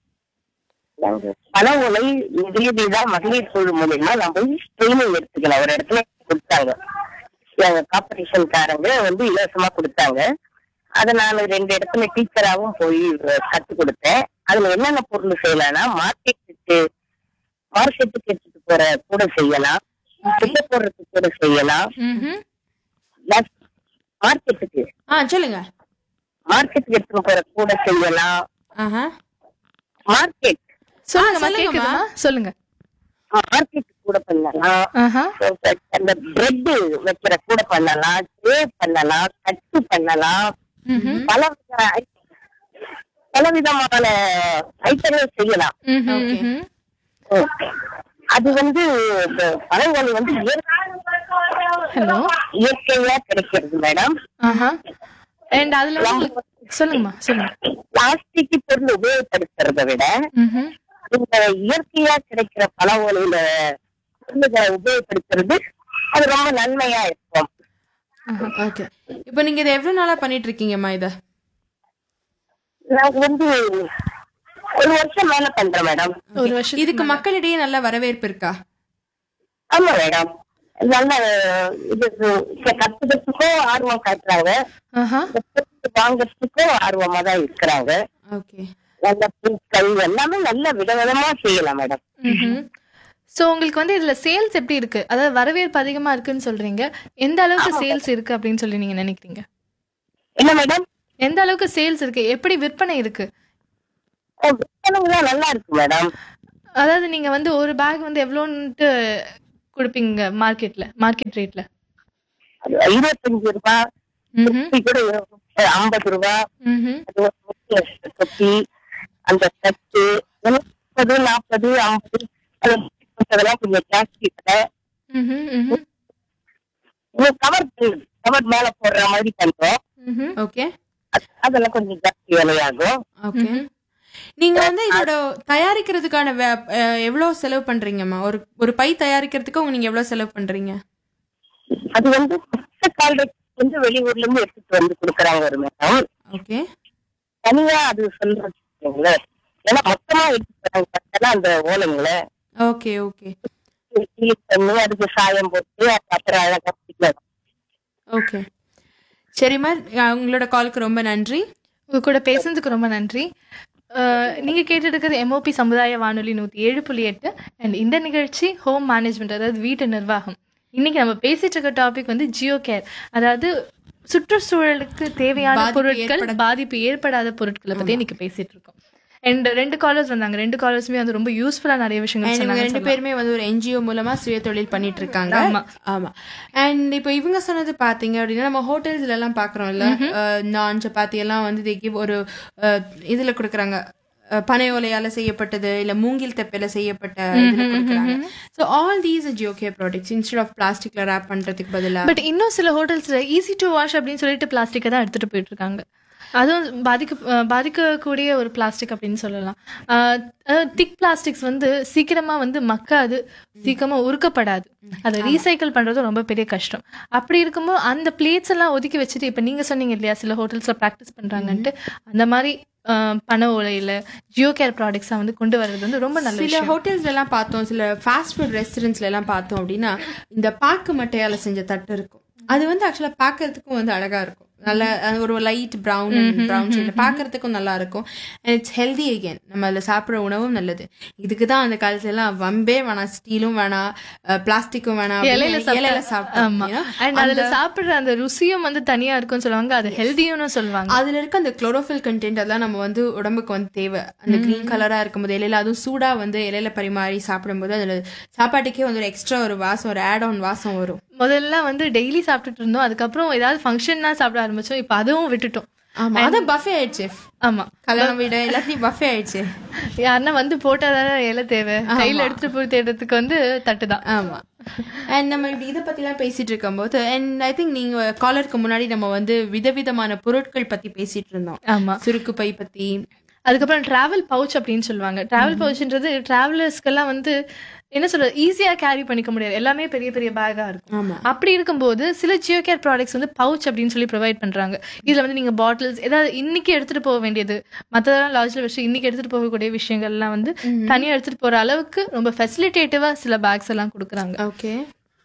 பண உலை நிதியுதவிதான் மகளிர் குழு மூலியமா நம்ம ட்ரைனிங் எடுத்துக்கலாம் ஒரு இடத்துல கொடுத்தாங்க எங்க காம்படிஷன்காரங்க வந்து இலவசமா கொடுத்தாங்க அதை நான் ரெண்டு இடத்துல டீச்சராவும் போய் கத்து கொடுத்தேன் அதுல என்னென்ன பொருள் செய்யலாம்னா மார்க்கெட்டுக்கு மார்க்கெட்டுக்கு எடுத்துட்டு போற கூட செய்யலாம் சுத்த போடுறதுக்கு கூட செய்யலாம் ம் மார்க்கெட்டுக்கு ஆ சொல்லுங்க மார்க்கெட்டுக்கு எடுத்துட்டு போற கூட செய்யலாம் ஆஹா சொல்லுங்கம்மா மார்க்கெட் சொல்லுங்கம்மா. கேக்குதுமா சொல்லுங்க மார்க்கெட் கூட பண்ணலாம் ஆஹா அந்த பிரெட் வைக்கிற கூட பண்ணலாம் ட்ரே பண்ணலாம் கட்டு பண்ணலாம் ம்ஹும். பல வித ஐ- பல விதமான ஐட்டங்கள் செய்யலாம் ம்ஹும், Okay. ம்ஹும். அது வந்து இந்த பழங்கள் வந்து ஹலோ இயற்கையா கிடைக்கிறது மேடம் ஆஹா அண்ட் அதுல வந்து சொல்லுங்கம்மா சொல்லுங்க பிளாஸ்டிக் பொருள் உபயோகப்படுத்துறதை விட ம்ஹும். இந்த இயற்கையா கிடைக்கிற பழ ஓலையில பொருள்களை உபயோகப்படுத்துறது அது ரொம்ப நன்மையா இருக்கும் ஓகே இப்போ நீங்க இதை எவ்வளவு நாளா பண்ணிட்டு இருக்கீங்கம்மா இத நான் வந்து ஒரு வருஷம் மேல பண்றேன் மேடம் ஒரு வருஷம் இதுக்கு மக்களிடையே நல்ல வரவேற்பு இருக்கா ஆமா மேடம் நல்ல இது இத கத்துக்கிறதுக்கும் ஆர்வம் காட்டுறாங்க ஆஹா இந்த பொருள் வாங்குறதுக்கும் ஆர்வமா தான் இருக்கிறாங்க ஓகே நல்ல பூக்கள் எல்லாமே நல்ல விதவிதமா செய்யலாம் மேடம் சோ உங்களுக்கு வந்து இதுல சேல்ஸ் எப்படி இருக்கு அதாவது வரவேற்பு அதிகமா இருக்குன்னு சொல்றீங்க எந்த அளவுக்கு சேல்ஸ் இருக்கு அப்படின்னு சொல்லி நீங்க நினைக்கிறீங்க என்ன மேடம் எந்த அளவுக்கு சேல்ஸ் இருக்கு எப்படி விற்பனை இருக்கு விற்பனைலாம் நல்லா இருக்கு மேடம் அதாவது நீங்க வந்து ஒரு பேக் வந்து எவ்வளோன்ட்டு கொடுப்பீங்க மார்க்கெட்ல மார்க்கெட் ரேட்ல அது இருபத்தஞ்சு ரூபாய் தொப்பி கூட ஐம்பது ரூபாய் அது ஒரு முக்கிய தொப்பி அந்த தட்டு முப்பது நாற்பது ஐம்பது அது அதெல்லாம் கொஞ்சம் ஜாஸ்தி கடை கவர் கவர் மேல போடுற மாதிரி பண்றோம் ஓகே அது- அதெல்லாம் கொஞ்சம் ஜாஸ்தி விலையாகும் ஓகே நீங்க வந்து இதோட தயாரிக்கிறதுக்கான வே- அஹ், எவ்வளவு செலவு பண்றீங்கம்மா ஒரு ஒரு பை தயாரிக்கிறதுக்கு உங்க நீங்க எவ்வளவு செலவு பண்றீங்க அது வந்து மொத்த கால்ரேட் வந்து வெளியூர்ல இருந்து எடுத்துட்டு வந்து கொடுக்குறாங்க ஒரு மேடம் ஓகே தனியா அது சொல்றீங்களே ஏன்னா மொத்தமா எடுத்துட்டு வராங்க பார்த்தா அந்த ஓலைங்கள ஓகே ஓகே கிளீன் பண்ணி அதுக்கு சாயம் போட்டு அப்புறம் அழகா பிடிக்கலாம் ஓகே சரிம்மா அஹ், உங்களோட காலுக்கு ரொம்ப நன்றி உங்க கூட பேசுனதுக்கு ரொம்ப நன்றி அஹ், நீங்க கேட்டு இருக்கிறது எம்ஓபி சமுதாய வானொலி நூத்தி ஏழு புள்ளி எட்டு அண்ட் இந்த நிகழ்ச்சி ஹோம் மேனேஜ்மெண்ட் அதாவது வீட்டு நிர்வாகம் இன்னைக்கு நம்ம பேசிட்டு இருக்க டாபிக் வந்து ஜியோ கேர் அதாவது சுற்றுச்சூழலுக்கு தேவையான பாதிப்பு பொருட்கள் ஏற்பட- பாதிப்பு ஏற்படாத பொருட்களை பத்தி இன்னைக்கு பேசிட்டு இருக்கோம் அண்ட் ரெண்டு காலர்ஸ் வந்தாங்க ரெண்டு காலர்ஸுமே வந்து ரொம்ப யூஸ்ஃபுல்லா நிறைய விஷயங்கள் And இவங்க சொன்னாங்க ரெண்டு பேருமே வந்து ஒரு என்ஜிஓ மூலமா சுய தொழில் பண்ணிட்டு இருக்காங்க ஆமா. ஆமா அண்ட் இப்போ இவங்க சொன்னது பாத்தீங்க அப்படின்னா நம்ம ஹோட்டல்ஸ்ல எல்லாம் பாக்குறோம்ல நான் சப்பாத்தி எல்லாம் வந்து they give ஒரு அஹ், இதுல கொடுக்குறாங்க அஹ், பனை ஓலையால செய்யப்பட்டது இல்ல மூங்கில் தெப்பையில செய்யப்பட்ட இதுல கொடுக்குறாங்க so all these geo care products instead of பிளாஸ்டிக்ல ரேப் பண்றதுக்கு பதிலா பட் இன்னும் சில ஹோட்டல்ஸ்ல ஈஸி டு வாஷ் அப்படின்னு சொல்லிட்டு பிளாஸ்டிக்கை தான் எடுத்துட்டு போயிட்டு இருக்காங்க அதுவும் பாதிக்க அஹ் பாதிக்கக்கூடிய ஒரு பிளாஸ்டிக் அப்படின்னு சொல்லலாம் திக் பிளாஸ்டிக்ஸ் வந்து சீக்கிரமா வந்து மக்காது சீக்கிரமா உருக்கப்படாது அதை ரீசைக்கிள் பண்றது ரொம்ப பெரிய கஷ்டம் அப்படி இருக்கும்போது அந்த பிளேட்ஸ் எல்லாம் ஒதுக்கி வச்சுட்டு இப்ப நீங்க சொன்னீங்க இல்லையா சில ஹோட்டல்ஸ்ல ப்ராக்டிஸ் பண்றாங்கன்ட்டு அந்த மாதிரி அஹ், பண ஓலையில ஜியோ கேர் ப்ராடக்ட்ஸை வந்து கொண்டு வர்றது வந்து ரொம்ப நல்ல சில விஷயம் ஹோட்டல்ஸ்ல எல்லாம் பார்த்தோம் சில ஃபாஸ்ட் ஃபுட் ரெஸ்டாரண்ட்ஸ்ல எல்லாம் பார்த்தோம் அப்படின்னா இந்த பாக்கு மட்டையால செஞ்ச தட்டு இருக்கும் அது வந்து ஆக்சுவலா பார்க்கறதுக்கும் வந்து அழகா இருக்கும் நல்ல அஹ், ஒரு லைட் ப்ரௌன் ப்ரௌன் ஷேட்ல பார்க்கறதுக்கும் நல்லா இருக்கும் அண்ட் இட்ஸ் ஹெல்தி அகேன் நம்ம அதில் சாப்பிட்ற உணவும் நல்லது இதுக்கு தான் அந்த காலத்துல எல்லாம் வம்பே வேணாம் ஸ்டீலும் வேணாம் பிளாஸ்டிக்கும் வேணாம் இலையில அப்படின்னு இலையில சாப்பிட்டா- ஆமா சாப்பிட்டோம் அண்ட் அதுல சாப்பிடுற அந்த ருசியும் வந்து தனியா இருக்கும்னு சொல்லுவாங்க அது ஹெல்தியும்னு சொல்லுவாங்க அதுல இருக்க அந்த குளோரோஃபில் கண்டென்ட் அதெல்லாம் நம்ம வந்து உடம்புக்கு வந்து தேவை அந்த கிரீன் கலரா இருக்கும்போது இலையில அதுவும் சூடா வந்து இலையில பரிமாறி சாப்பிடும்போது அதுல சாப்பாட்டுக்கே வந்து ஒரு எக்ஸ்ட்ரா ஒரு வாசம் ஒரு ஆட் ஆன் வாசம் வரும் முதல்ல வந்து டெய்லி சாப்பிட்டுட்டு இருந்தோம் அதுக்கப்புறம் ஏதாவது ஃபங்க்ஷன்னா சாப்பிட ஆரம்பிச்சோம் இப்போ அதுவும் விட்டுட்டோம் ஆமா அதான் பஃபே ஆயிடுச்சு ஆமா கல்யாணம் வீடு எல்லாத்தையும் பஃபே ஆயிடுச்சு யாருன்னா வந்து போட்டா தானே இலை தேவை கையில எடுத்துட்டு போய் தேடுறதுக்கு வந்து தட்டு தான் ஆமா அண்ட் நம்ம இப்படி இதை பத்திலாம் பேசிட்டு இருக்கும்போது அண்ட் ஐ திங்க் நீங்க காலருக்கு முன்னாடி நம்ம வந்து விதவிதமான பொருட்கள் பத்தி பேசிட்டு இருந்தோம் ஆமா சுருக்கு பை பத்தி அதுக்கப்புறம் டிராவல் பவுச் அப்படின்னு சொல்லுவாங்க டிராவல் பவுச்ன்றது டிராவலர்ஸ்க்கெல்லாம் வந்து என்ன சொல்றது ஈஸியா கேரி பண்ணிக்க முடியாது எல்லாமே பெரிய பெரிய பேக்கா இருக்கும் ஆமா அப்படி இருக்கும்போது சில ஜியோ கேர் ப்ராடக்ட்ஸ் வந்து பவுச் அப்படின்னு சொல்லி ப்ரொவைட் பண்றாங்க இதுல வந்து நீங்க பாட்டில்ஸ் ஏதாவது இன்னைக்கு எடுத்துட்டு போக வேண்டியது மற்றதெல்லாம் லாஜில் வச்சு இன்னைக்கு எடுத்துட்டு போகக்கூடிய விஷயங்கள்லாம் வந்து தனியா எடுத்துட்டு போற அளவுக்கு ரொம்ப ஃபெசிலிட்டேட்டிவா சில பேக்ஸ் எல்லாம் கொடுக்குறாங்க ஓகே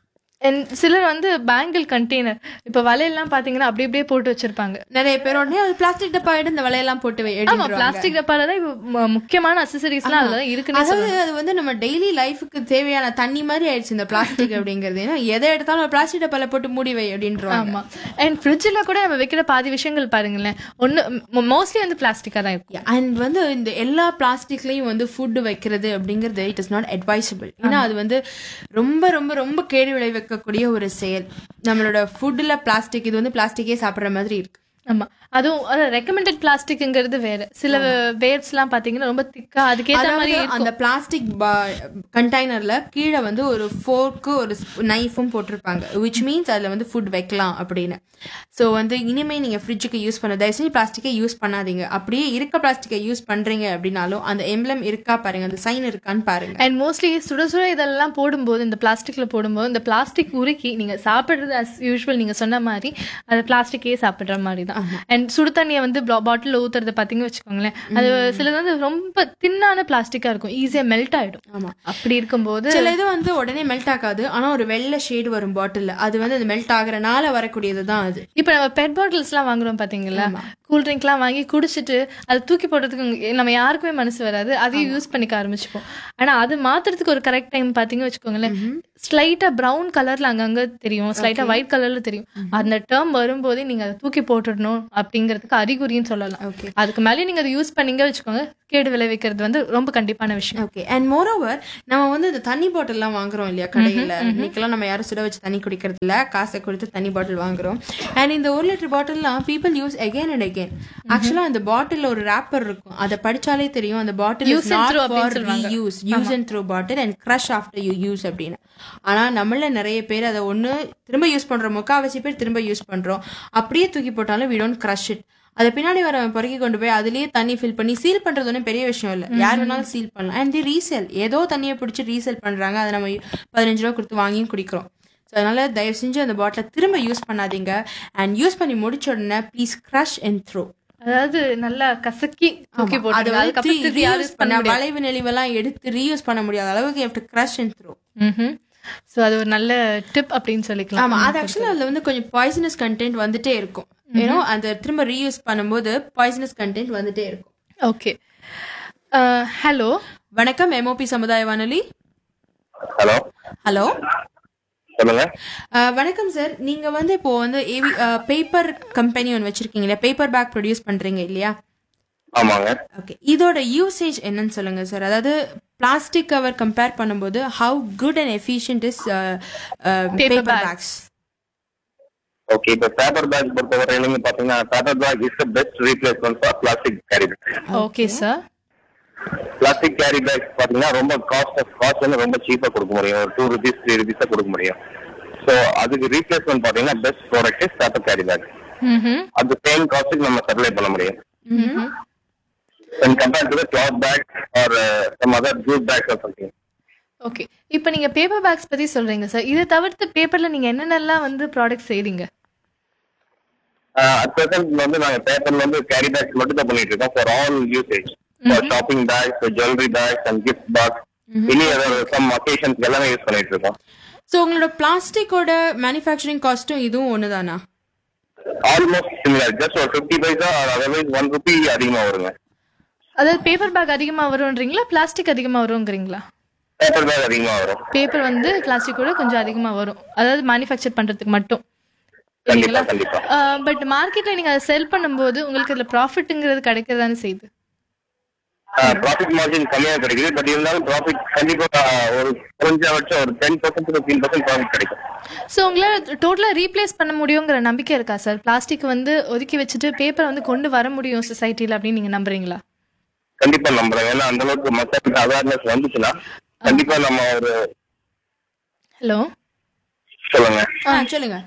And சிலர் வந்து பேங்கிள் கண்டெய்னர் இப்ப வலையெல்லாம் பாத்தீங்கன்னா அப்படி அப்படியே போட்டு வச்சிருப்பாங்க நிறைய பேர் உடனே அது பிளாஸ்டிக் டப்பா எடுத்து இந்த வலையெல்லாம் போட்டு வை- ஆமா எடுத்துருவாங்க. பிளாஸ்டிக் டப்பால தான் இப்ப மு- முக்கியமான அசசரிஸ் எல்லாம் அதுல தான் இருக்குன்னு அதாவது அது வந்து நம்ம டெய்லி லைஃபுக்கு தேவையான தண்ணி மாதிரி ஆயிடுச்சு இந்த பிளாஸ்டிக் அப்படிங்கிறது ஏன்னா எதை எடுத்தாலும் பிளாஸ்டிக் டப்பால போட்டு மூடி வை அப்படின்றாங்க ஆமா அண்ட் ஃப்ரிட்ஜில் கூட நம்ம வைக்கிற பாதி விஷயங்கள் பாருங்களேன் ஒன்னு மோஸ்ட்லி வந்து பிளாஸ்டிக்கா தான் இருக்கும் அண்ட் வந்து இந்த எல்லா பிளாஸ்டிக்லயும் வந்து ஃபுட் வைக்கிறது அப்படிங்கிறது இட் இஸ் நாட் அட்வைசபிள் ஏன்னா அது வந்து ரொம்ப ரொம்ப ரொம்ப கேடு விளைவிக்கக்கூடிய ஒரு செயல் நம்மளோட ஃபுட்ல பிளாஸ்டிக் இது வந்து பிளாஸ்டிக்கே சாப்பிடுற மாதிரி இருக்கு ஆமா அதுவும் அதான் ரெக்கமெண்டட் பிளாஸ்டிக்ங்கிறது வேற சில வேர்ட்ஸ் எல்லாம் பாத்தீங்கன்னா ரொம்ப திக்கா அதுக்கேத்த மாதிரி அதாவது அந்த பிளாஸ்டிக் கண்டெய்னர்ல கீழே வந்து ஒரு ஃபோர்க்கு ஒரு நைஃபும் போட்டிருப்பாங்க விச் மீன்ஸ் அதுல வந்து ஃபுட் வைக்கலாம் அப்படின்னு ஸோ வந்து இனிமே நீங்க ஃப்ரிட்ஜுக்கு யூஸ் பண்ண தயவு செஞ்சு பிளாஸ்டிக்கை யூஸ் பண்ணாதீங்க அப்படியே இருக்க பிளாஸ்டிக்கை யூஸ் பண்றீங்க அப்படின்னாலும் அந்த எம்ப்ளம் இருக்கா பாருங்க அந்த சைன் இருக்கான்னு பாருங்க அண்ட் மோஸ்ட்லி சுட சுட இதெல்லாம் போடும்போது இந்த பிளாஸ்டிக்ல போடும்போது இந்த பிளாஸ்டிக் உருக்கி நீங்க சாப்பிடுறது அஸ் யூஷுவல் நீங்க சொன்ன மாதிரி அது பிளாஸ்டிக்கே சாப்பிடுற மாதிரி தான் அண்ட் சுடு தண்ணியை வந்து பாட்டில் ஊத்துறது பாத்தீங்கன்னு வச்சுக்கோங்களேன் அது சிலது வந்து ரொம்ப தின்னான பிளாஸ்டிக்கா இருக்கும் ஈஸியா மெல்ட் ஆயிடும் ஆமா அப்படி இருக்கும்போது சில இது வந்து உடனே மெல்ட் ஆகாது ஆனா ஒரு வெள்ளை ஷேடு வரும் பாட்டில் அது வந்து அது மெல்ட் ஆகுறனால வரக்கூடியது தான் அது இப்ப நம்ம பெட் பாட்டில்ஸ் எல்லாம் வாங்குறோம் பாத்தீங்களா கூல் ட்ரிங்க்லாம் வாங்கி குடிச்சிட்டு அதை தூக்கி போடுறதுக்கு உங்க- நம்ம யாருக்குமே மனசு வராது அதையும் யூஸ் பண்ணிக்க ஆரம்பிச்சுப்போம் ஆனா அது மாத்துறதுக்கு ஒரு கரெக்ட் டைம் பாத்தீங்க வச்சுக்கோங்களேன் ஸ்லைட்டா ப்ரௌன் கலர்ல அங்கங்க தெரியும் ஸ்லைட்டா ஒயிட் கலர்ல தெரியும் அந்த டேர்ம் வரும்போதே நீங்க அதை தூக்கி போட்டுடணும் அப்படிங்கிறதுக்கு அறிகுறின்னு சொல்லலாம் Okay. அதுக்கு மேலே நீங்க அதை யூஸ் பண்ணீங்க வச்சுக்கோங்க கேடு விளைவிக்கிறது வந்து ரொம்ப கண்டிப்பான விஷயம் ஓகே அண்ட் மோர் ஓவர் நம்ம வந்து இந்த தண்ணி பாட்டில்லாம் வாங்குறோம் இல்லையா கடையில இன்னைக்கெல்லாம் நம்ம யாரும் சுட வச்சு தண்ணி குடிக்கிறது இல்ல காசை கொடுத்து தண்ணி பாட்டில் வாங்குறோம் அண்ட் இந்த ஒரு லிட்டர் பாட்டில்லாம் people use again and again actually அந்த பாட்டில் ஒரு ரேப்பர் இருக்கும் அதை படிச்சாலே தெரியும் அந்த பாட்டில் Use and throw அப்படின்னு சொல்லுவாங்க. Use use and throw bottle and crush after you use அப்படின்னு ஆனா நம்மள நிறைய பேர் அதை ஒண்ணு திரும்ப யூஸ் பண்றோம் முக்காவாசி பேர் திரும்ப யூஸ் பண்றோம் அப்படியே தூக்கி போட்டாலும் வி டோன்ட் க்ரஷ் இட் அதை பின்னாடி வர பொறுக்கி கொண்டு போய் அதுலயே தண்ணி ஃபில் பண்ணி சீல் பண்றது ஒன்றும் பெரிய விஷயம் இல்ல யார் வேணாலும் சீல் பண்ணலாம் அண்ட் தி ரீசேல் ஏதோ தண்ணியை பிடிச்சி ரீசேல் பண்றாங்க அதை நம்ம பதினஞ்சு ரூபா கொடுத்து வாங்கியும் குடிக்கிறோம் ஸோ அதனால தயவு செஞ்சு அந்த பாட்டிலை திரும்ப யூஸ் பண்ணாதீங்க அண்ட் யூஸ் பண்ணி முடிச்ச உடனே ப்ளீஸ் க்ரஷ் அண்ட் த்ரோ அதாவது நல்லா கசக்கி தூக்கி அதை போட்டு வந்து அதுக்கப்புறம் திருப்பி யாரும் reuse பண்ண வளைவு நெளிவெல்லாம் எடுத்து ரீயூஸ் பண்ண முடியாத அளவுக்கு after crush and throw so அது ஒரு நல்ல டிப் அப்படின்னு சொல்லிக்கலாம் ஆமா அது ஆக்சுவலா அதுல வந்து கொஞ்சம் பாய்சனஸ் கண்டென்ட் வந்துட்டே இருக்கும் ஏன்னா அந்த திரும்ப ரீயூஸ் பண்ணும்போது பாய்சனஸ் கண்டென்ட் வந்துட்டே இருக்கும் ஓகே ஹலோ வணக்கம் எம்ஓபி சமுதாய வானொலி ஹலோ ஹலோ சொல்லுங்க வணக்கம் சார் நீங்க வந்து இப்போ வந்து ஏவி பேப்பர் கம்பெனி ஒன்று வச்சிருக்கீங்க இல்லையா பேப்பர் பேக் ப்ரொடியூஸ் பண்றீங்க இல்லையா ஆமாங்க ஓகே இதோட யூசேஜ் என்னன்னு சொல்லுங்க சார் அதாவது பிளாஸ்டிக் கவர் கம்பேர் பண்ணும்போது how good and efficient is paper bags okay இப்போ பேப்பர் பேக் பொறுத்தவரையிலும் பாத்தீங்கன்னா paper bag is the best replacement for plastic carry bag okay sir plastic carry bag பாத்தீங்கன்னா ரொம்ப காஸ்ட் காஸ்ட் வந்து ரொம்ப சீப்பா கொடுக்க முடியும் ஒரு டூ ருபீஸ் த்ரீ ருபீஸ் கொடுக்க முடியும் ஸோ அதுக்கு ரீப்ளேஸ்மெண்ட் பாத்தீங்கன்னா best product is paper carry bag ம் அது சேம் காஸ்ட்டுக்கு நம்ம சப்ளை பண்ண முடியும் when compared to the cloth bag or uh, some other jute bags or something okay இப்போ நீங்க பேப்பர் பேக்ஸ் பத்தி சொல்றீங்க சார் இதை தவிர்த்து பேப்பர்ல நீங்க என்னென்னலாம் வந்து ப்ராடக்ட் செய்றீங்க அட் பிரசன்ட் வந்து நாங்க பேப்பர்ல வந்து கேரி பேக்ஸ் மட்டும் தான் பண்ணிட்டு இருக்கோம் for all usage for shopping bags jewellery bags and gift box இனி அதர் சம் அக்கேஷன்ஸ் எல்லாமே யூஸ் பண்ணிட்டு இருக்கோம் ஸோ உங்களோட பிளாஸ்டிக்கோட மேனுஃபேக்சரிங் காஸ்ட்டும் இதுவும் ஒண்ணுதானா ஆல்மோஸ்ட் சிமிலர் ஜஸ்ட் ஒரு fifty paisa otherwise one rupee அதிகமா வருங்க அதாவது பேப்பர் பேக் அதிகமா வரும்ன்றீங்களா பிளாஸ்டிக் அதிகமா வரும்ங்கிறீங்களா பேப்பர் பேக் அதிகமா வரும் பேப்பர் வந்து பிளாஸ்டிக்கோட கொஞ்சம் அதிகமா வரும் அதாவது மேனுஃபேக்சர் பண்றதுக்கு மட்டும் கண்டிப்பா கண்டிப்பா பட் மார்க்கெட்ல நீங்க அதை செல் பண்ணும்போது உங்களுக்கு இதுல ப்ராஃபிட்ங்கிறது கிடைக்கிறதானே செய்யுது ப்ராஃபிட் மார்ஜின் கம்மியா கிடைக்குது பட் இருந்தாலும் ப்ராஃபிட் கண்டிப்பா ஒரு குறைஞ்சபட்சம் ஒரு ten percent fifteen percent profit கிடைக்கும் ஸோ உங்களால் டோட்டலாக ரீப்ளேஸ் பண்ண முடியுங்கிற நம்பிக்கை இருக்கா சார் பிளாஸ்டிக் வந்து ஒதுக்கி வச்சுட்டு பேப்பர் வந்து கொண்டு வர முடியும் சொசைட்டியில் அப்படின்னு நீங்க நம்புறீங்களா கண்டிப்பா நம்புறேன் ஏன்னா அந்த அளவுக்கு மக்களுக்கு அவேர்னஸ் வந்துச்சுன்னா கண்டிப்பா நம்ம ஒரு ஹலோ சொல்லுங்க ஆ சொல்லுங்க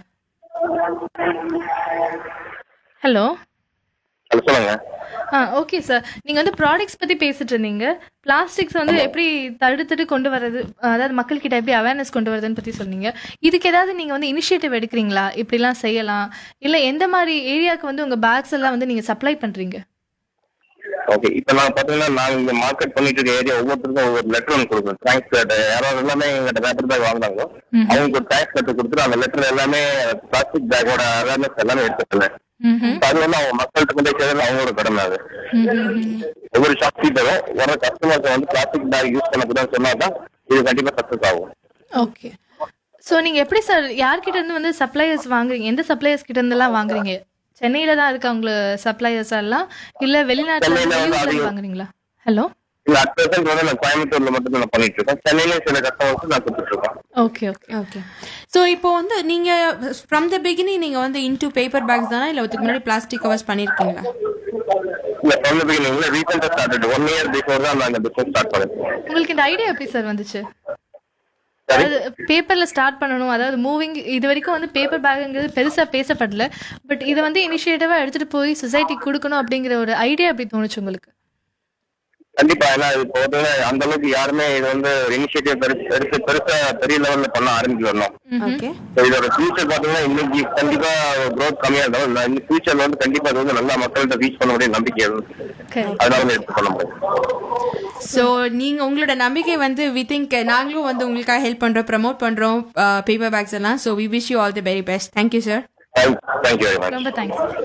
ஹலோ அது சொல்லுங்க ஆ ஓகே சார் நீங்க வந்து ப்ராடக்ட்ஸ் பத்தி பேசிட்டு இருந்தீங்க பிளாஸ்டிக்ஸ் வந்து எப்படி தடுத்துட்டு கொண்டு வர்றது அதாவது மக்கள்கிட்ட எப்படி அவேர்னஸ் கொண்டு வரதுன்னு பத்தி சொன்னீங்க இதுக்கு ஏதாவது நீங்க வந்து இனிஷியேட்டிவ் எடுக்கிறீங்களா இப்படிலாம் செய்யலாம் இல்ல எந்த மாதிரி ஏரியாவுக்கு வந்து உங்க பேக்ஸ் எல்லாம் வந்து நீங்க சப்ளை பண்றீங்க ஓகே இப்போ நான் பாத்தீங்கன்னா நாங்க இங்க மார்க்கெட் பண்ணிட்டு இருக்க ஏரியா ஒவ்வொருத்தருக்கும் ஒவ்வொரு லெட்டர் ஒன்று கொடுக்குறோம் தேங்க்ஸ் லெட்டர் யாராவது எல்லாமே எங்கிட்ட பேப்பர் பேக் வாங்குறாங்களோ அவங்களுக்கு ஒரு தேங்க்ஸ் லெட்டர் கொடுத்துட்டு அந்த லெட்டர் எல்லாமே பிளாஸ்டிக் பேக்கோட அவேர்னஸ் எல்லாமே எடுத்துருந்தேன் அது வந்து அவங்க மக்கள்கிட்ட கொண்டு போய் சேர்றது அவங்களோட கடமை அது ஒவ்வொரு ஷாப் கீப்பரும் வர கஸ்டமர்ஸ் வந்து பிளாஸ்டிக் பேக் யூஸ் பண்ணக்கூடாதுன்னு சொன்னா தான் இது கண்டிப்பா சக்சஸ் ஆகும் ஓகே ஸோ நீங்க எப்படி சார் யார்கிட்ட இருந்து வந்து சப்ளையர்ஸ் வாங்குறீங்க எந்த சப்ளையர்ஸ் கிட்ட இருந்தெல்லாம் வாங்குறீங்க சென்னையில தான் இருக்கா உங்க சப்ளையர்ஸ் எல்லாம் இல்ல வெளிநாட்டுல சென்னையில வந்து வெளியூர்ல இருந்து அதிகம். வாங்குறீங்களா ஹலோ இல்ல அட் பிரசன்ட் வந்து நான் கோயம்புத்தூர்ல மட்டும் நான் பண்ணிட்டு இருக்கேன் சென்னையிலேயே சில கஸ்டமர்ஸ் நான் கொடுத்துட்டு இருக்கேன் ஓகே ஓகே ஓகே ஸோ இப்போ வந்து நீங்க ஃப்ரம் த பிகினிங் நீங்க வந்து இன்டூ பேப்பர் பேக்ஸ் தானா இல்ல அதுக்கு முன்னாடி பிளாஸ்டிக் கவர்ஸ் பண்ணிருக்கீங்களா இல்ல from the beginning இல்ல ரீசெண்டா ஸ்டார்டட் ஒன் இயர் பிஃபோர் தான் நான் இந்த பிசினஸ் ஸ்டார்ட் பண்ணேன் உங்களுக்கு இந்த ஐடியா எப்படி சார் வந்துச்சு சரி அதாவது பேப்பர்ல ஸ்டார்ட் பண்ணணும் அதாவது மூவிங் இது வரைக்கும் வந்து பேப்பர் பேக்குங்கிறது பெருசா பேசப்படல பட் இதை வந்து இனிஷியேட்டிவா எடுத்துட்டு போய் சொசைட்டிக்கு கொடுக்கணும் அப்படிங்கிற ஒரு ஐடியா எப்படி தோணுச்சு உங்களுக்கு கண்டிப்பா ஏன்னா இப்போ வந்து அந்த அளவுக்கு யாருமே இது வந்து இனிஷியேட்டிவ் பெருசு பெருசு பெருசா பெரிய லெவல்ல பண்ண ஆரம்பிச்சு வரணும் ஓகே So இதோட ஃபியூச்சர் பாத்தீங்கன்னா இன்னைக்கு கண்டிப்பா growth கம்மியா இருந்தாலும் இந்த- இந்த ஃபியூச்சர்ல வந்து கண்டிப்பா அது வந்து நல்லா மக்கள்கிட்ட ரீச் பண்ண முடிய நம்பிக்கை இருக்கு Correct. அதனால வந்து எடுத்து பண்ண முடியும் ஸோ நீங்க உங்களோட நம்பிக்கை வந்து வி திங்க் நாங்களும் வந்து உங்களுக்காக ஹெல்ப் பண்றோம் ப்ரமோட் பண்றோம் பேப்பர் பேக்ஸ் எல்லாம் so we wish you all the very best thank you sir thank you very much ரொம்ப thanks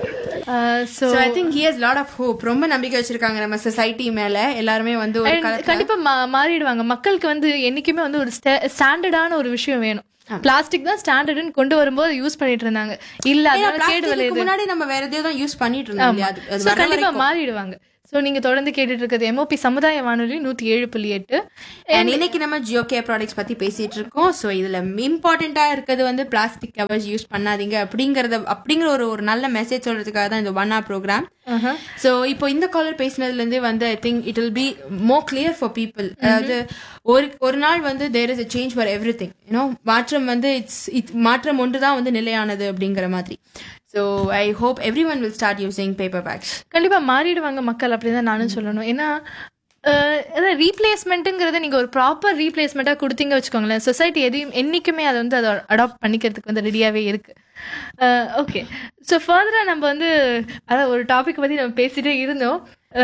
so so I think he has lot of hope ரொம்ப நம்பிக்கை வச்சிருக்காங்க நம்ம சொசைட்டி மேல எல்லாருமே வந்து ஒரு காலத்துல கண்டிப்பா மா- மாறிடுவாங்க மக்களுக்கு வந்து என்னைக்குமே வந்து ஒரு ஸ்டாண்டர்டான ஒரு விஷயம் வேணும் பிளாஸ்டிக் தான் ஸ்டாண்டர்ட்னு கொண்டு வரும்போது யூஸ் பண்ணிட்டு இருந்தாங்க இல்ல ஏன்னா அதனால கேடு plastic விளையுது க்கு முன்னாடி நம்ம வேற எதையோ தான் யூஸ் பண்ணிட்டு இருந்தோம் இல்லையா அது- அது So, வர கண்டிப்பா வரைக்கும். மாறிடுவாங்க சோ நீங்க தொடர்ந்து கேட்டுட்டு இருக்கிறது எம்ஓபி சமுதாய வானொலி நூத்தி ஏழு புள்ளி எட்டு And இன்னைக்கு நம்ம ஜியோ கே ப்ராடக்ட்ஸ் பத்தி பேசிட்டு இருக்கோம் ஸோ இதுல இம்பார்ட்டண்டா இருக்கிறது வந்து பிளாஸ்டிக் கவர்ஸ் யூஸ் பண்ணாதீங்க அப்படிங்கறத அப்படிங்கிற ஒரு ஒரு நல்ல மெசேஜ் சொல்றதுக்காக தான் இந்த ஒன் ஆர் ப்ரோக்ராம் ஸோ இப்போ இந்த காலர் பேசினதுல இருந்து வந்து I think it will be more clear for people அதாவது ஒரு ஒரு நாள் வந்து there is a change for every thing you know மாற்றம் வந்து இட்ஸ் இட் மாற்றம் ஒன்று தான் வந்து நிலையானது அப்படிங்கிற மாதிரி so I hope everyone will start using paper bags கண்டிப்பா மாறிடுவாங்க மக்கள் அப்படிதான் நானும் சொல்லணும் ஏன்னா ரீப்ளேஸ்மெண்ட்டுங்கிறத நீங்க ஒரு ப்ராப்பர் ரீப்ளேஸ்மெண்ட்டா கொடுத்தீங்க வச்சுக்கோங்களேன் சொசைட்டி எதையும் என்னைக்குமே அதை வந்து அதை அடாப்ட் பண்ணிக்கிறதுக்கு வந்து ரெடியாவே இருக்கு ஓகே ஸோ ஃபர்தரா நம்ம வந்து அதாவது ஒரு டாபிக் பத்தி நம்ம பேசிட்டே இருந்தோம்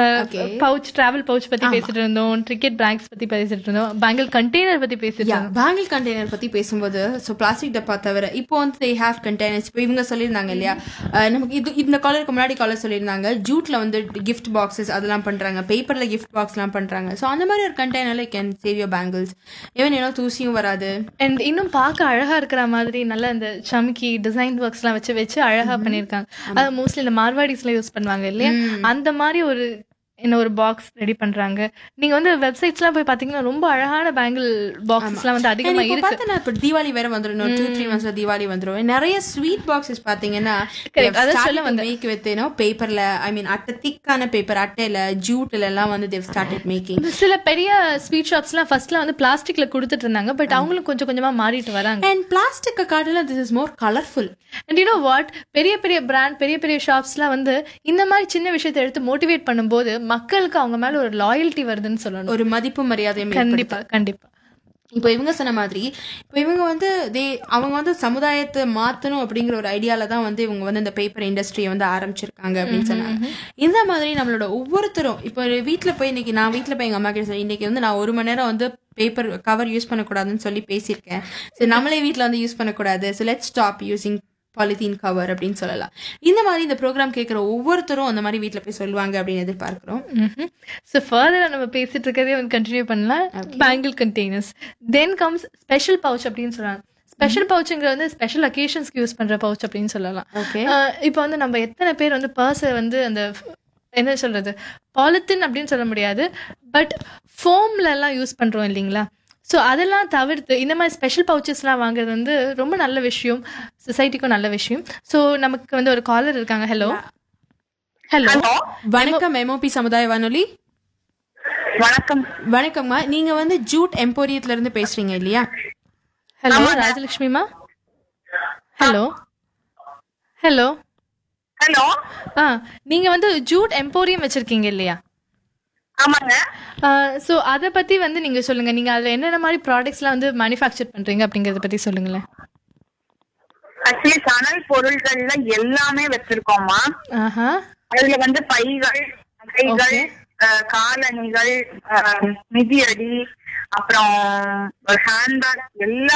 பவுச் டிராவல் பவுச் பத்தி பேசிட்டு இருந்தோம் டிக்கெட் பேக்ஸ் பத்தி பேசிட்டு இருந்தோம் பேங்கிள் கண்டெய்னர் பத்தி பேசிட்டு இருந்தோம் பேங்கிள் கண்டெய்னர் பத்தி பேசும்போது ஸோ பிளாஸ்டிக் டப்பா தவிர இப்போ வந்து தே ஹேவ் கண்டெய்னர்ஸ் இப்போ இவங்க சொல்லியிருந்தாங்க இல்லையா அஹ் நமக்கு இது இந்த காலருக்கு முன்னாடி காலர் சொல்லியிருந்தாங்க ஜூட்ல வந்து கிஃப்ட் பாக்ஸஸ் அதெல்லாம் பண்றாங்க பேப்பர்ல கிஃப்ட் பாக்ஸ்லாம் பண்றாங்க ஸோ அந்த மாதிரி ஒரு கண்டெய்னர்ல can save your bangles even ஏன்னா தூசியும் வராது அண்ட் இன்னும் பார்க்க அழகா இருக்கிற மாதிரி நல்ல இந்த சமுக்கி டிசைன் ஒர்க்ஸ் எல்லாம் வச்சு வச்சு அழகா பண்ணிருக்காங்க அது மோஸ்ட்லி இந்த மார்வாடிஸ்ல யூஸ் பண்ணுவாங்க இல்லையா அந்த மாதிரி ஒரு என்ன ஒரு பாக்ஸ் ரெடி பண்றாங்க நீங்க வந்து வெப்சைட்ஸ்லாம் போய் பாத்தீங்கன்னா ரொம்ப அழகான பேங்கிள் பாக்ஸஸ்லாம் வந்து அதிகமா இப்போ இருக்கு பார்த்தா இப்போ தீபாவளி வேற வந்துடும் டூ த்ரீ மந்த்ஸ்ல தீபாவளி வந்துடும் நிறைய ஸ்வீட் பாக்ஸஸ் பாத்தீங்கன்னா Correct. அதான் சொல்ல மேக் வித் பேப்பர்ல ஐ மீன் அட்டை திக்கான பேப்பர் அட்டையில ஜூட்ல எல்லாம் வந்து தேவ் ஸ்டார்டட் மேக்கிங் சில பெரிய ஸ்வீட் ஷாப்ஸ்லாம் ஃபர்ஸ்ட்ல வந்து பிளாஸ்டிக்ல கொடுத்துட்டு இருந்தாங்க பட் அவங்களும் கொஞ்சம் கொஞ்சமா மாறிட்டு வராங்க அண்ட் பிளாஸ்டிக் காட்டில this is more colourful and you know what பெரிய பெரிய பிராண்ட் பெரிய பெரிய ஷாப்ஸ்லாம் வந்து இந்த மாதிரி சின்ன விஷயத்தை எடுத்து மோட்டிவேட் பண்ணும்போது மக்களுக்கு அவங்க மேல ஒரு லாயல்ட்டி வருதுன்னு சொல்லணும் ஒரு மதிப்பு மரியாதையும் கண்டிப்பா கண்டிப்பா இப்போ இவங்க சொன்ன மாதிரி இப்போ இவங்க வந்து தே அவங்க வந்து சமுதாயத்தை மாத்தணும் அப்படிங்கிற ஒரு ஐடியால தான் வந்து இவங்க வந்து இந்த பேப்பர் இண்டஸ்ட்ரியை வந்து ஆரம்பிச்சிருக்காங்க அப்படின்னு சொன்னாங்க இந்த மாதிரி நம்மளோட ஒவ்வொருத்தரும் இப்போ வீட்ல போய் இன்னைக்கு நான் வீட்ல போய் எங்க அம்மா கிட்ட சொல்லி இன்னைக்கு வந்து நான் ஒரு மணி நேரம் வந்து பேப்பர் கவர் யூஸ் பண்ணக்கூடாதுன்னு சொல்லி பேசியிருக்கேன் சரி நம்மளே வீட்ல வந்து யூஸ் பண்ணக்கூடாது so let stop using polythene cover அப்படின்னு சொல்லலாம் இந்த மாதிரி இந்த ப்ரோக்ராம் கேட்குற ஒவ்வொருத்தரும் அந்த மாதிரி வீட்ல போய் சொல்லுவாங்க அப்படின்னு எதிர்பார்க்கிறோம் ஸோ ஃபர்தராக நம்ம பேசிட்டு இருக்கதே வந்து கண்டினியூ பண்ணலாம் bangle containers then comes special pouch அப்படின்னு சொல்றாங்க ஸ்பெஷல் பவுச்சுங்கிறது வந்து ஸ்பெஷல் அக்கேஷன்ஸ்க்கு யூஸ் பண்ற பவுச் அப்படின்னு சொல்லலாம் ஓகே இப்போ வந்து நம்ம எத்தனை பேர் வந்து பர்ஸை வந்து அந்த என்ன சொல்றது பாலித்தீன் அப்படின்னு சொல்ல முடியாது பட் ஃபோம்ல எல்லாம் யூஸ் பண்றோம் இல்லைங்களா ஸோ அதெல்லாம் தவிர்த்து இந்த மாதிரி ஸ்பெஷல் பவுச்சஸ்லாம் வாங்குறது வந்து ரொம்ப நல்ல விஷயம் சொசைட்டிக்கும் நல்ல விஷயம் ஸோ நமக்கு வந்து ஒரு காலர் இருக்காங்க ஹலோ ஹலோ ஹலோ வணக்கம் எம்ஓபி சமுதாய வானொலி வணக்கம் வணக்கம்மா நீங்க வந்து ஜூட் எம்போரியத்துல இருந்து பேசுறீங்க இல்லையா ஹலோ ராஜலட்சுமிமா ஹலோ ஹலோ ஹலோ ஆ நீங்க வந்து ஜூட் எம்போரியம் வச்சிருக்கீங்க இல்லையா ஆமாங்க ஸோ அதை பத்தி வந்து நீங்க சொல்லுங்க நீங்க அதுல என்னென்ன மாதிரி ப்ராடக்ட்ஸ்லாம் வந்து மேனுஃபேக்சர் பண்றீங்க அப்படிங்கறத பத்தி சொல்லுங்களேன் ஆக்சுவலி சணல் பொருள்கள்ல எல்லாமே வச்சிருக்கோம்மா ஆஹா அதுல வந்து பைகள் கைகள் அஹ், காலணிகள் அஹ், மிதியடி அப்புறம் ஹேண்ட்பேக் எல்லா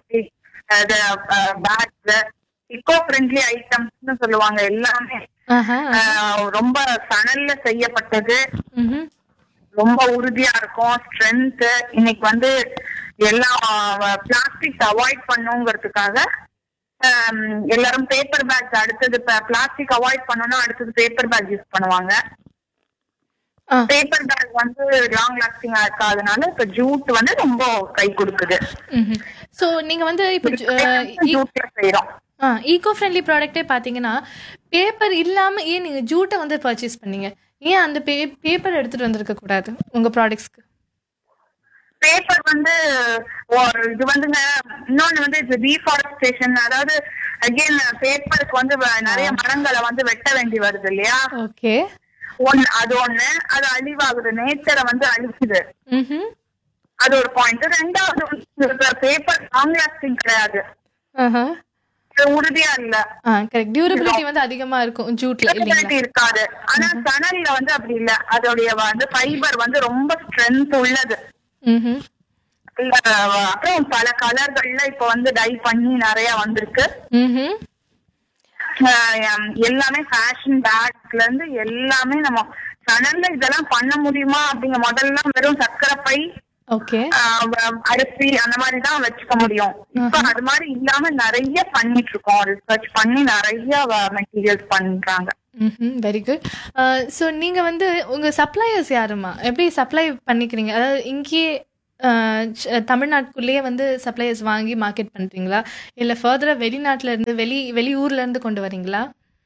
பேக்ஸ் இக்கோ ஃப்ரெண்ட்லி ஐட்டம்ஸ்னு சொல்லுவாங்க எல்லாமே ஆஹா அஹ், ரொம்ப சணல்ல செய்யப்பட்டது ம்ஹும். ரொம்ப உறுதியா இருக்கும் ஸ்ட்ரென்த் இன்னைக்கு வந்து எல்லாம் பிளாஸ்டிக் அவாய்ட் பண்ணுங்கிறதுக்காக ஹம், எல்லாரும் பேப்பர் பேக் அடுத்தது பிளாஸ்டிக் அவாய்ட் பண்ணணும் அடுத்தது பேப்பர் பேக் யூஸ் பண்ணுவாங்க ஆ. பேப்பர் பேக் வந்து லாங் லாஸ்டிங்கா இருக்காதனால இப்ப ஜூட் வந்து ரொம்ப கை கொடுக்குது ம்ஹும். ஸோ நீங்க வந்து இப்போ ஜூட்ல செய்யறோம் ஈகோ ஃப்ரெண்ட்லி ப்ராடக்ட்டே பார்த்தீங்கன்னா பேப்பர் இல்லாம ஏன் நீங்க ஜூட்டை வந்து பர்ச்சேஸ் பண்ணீங்க ஏன் அந்த பே பேப்பர் எடுத்துட்டு வந்திருக்க கூடாது உங்க ப்ராடக்ட்ஸ்க்கு பேப்பர் வந்து ஒரு- இது வந்துங்க இன்னொன்னு வந்து இது ரீஃபாரஸ்டேஷன் அதாவது அகைன் பேப்பருக்கு வந்து வ- நிறைய மரங்களை வந்து வெட்ட வேண்டி வருது இல்லையா ஓகே ஒன்னு அது ஒண்ணு அது அழிவாகுது நேச்சரை வந்து அழிக்குது ம் அது ஒரு பாயிண்ட் ரெண்டாவது பேப்பர் லாங் லாஸ்டிங் கிடையாது ஆஹா அது உறுதியா இல்ல ஆ கரெக்ட் டியூரபிலிட்டி வந்து அதிகமா இருக்கும் ஜூட்ல இல்லைங்களா Durability இருக்காது ஆனா சணல்ல வந்து அப்படி இல்ல அதோடைய வந்து ஃபைபர் வந்து ரொம்ப ஸ்ட்ரென்த் உள்ளது ம்ஹும். இல்ல, அப்புறம் பல கலர்கள்ல இப்ப வந்து டை பண்ணி நிறைய வந்திருக்கு ம்ஹும். ஆஹ் எல்லாமே ஃபேஷன் பேக்ல இருந்து எல்லாமே நம்ம சடன்ல இதெல்லாம் பண்ண முடியுமா அப்படிங்க முதல்ல வெறும் சர்க்கரை பை ஓகே ஆஹ் வ- அரிசி அந்த மாதிரி தான் வச்சுக்க முடியும் இப்ப அது மாதிரி இல்லாம நிறைய பண்ணிட்டு இருக்கோம் ரிசர்ச் பண்ணி நிறைய மெட்டீரியல்ஸ் பண்றாங்க ம் வெரி குட் ஸோ நீங்கள் வந்து உங்கள் சப்ளையர்ஸ் யாருமா எப்படி சப்ளை பண்ணிக்கிறீங்க அதாவது இங்கேயே அஹ், ச்- தமிழ்நாட்டுக்குள்ளேயே வந்து சப்ளையர்ஸ் வாங்கி மார்க்கெட் பண்ணுறீங்களா இல்லை ஃபர்தராக வெளிநாட்டுல இருந்து வெளி வெளியூர்ல இருந்து கொண்டு வரீங்களா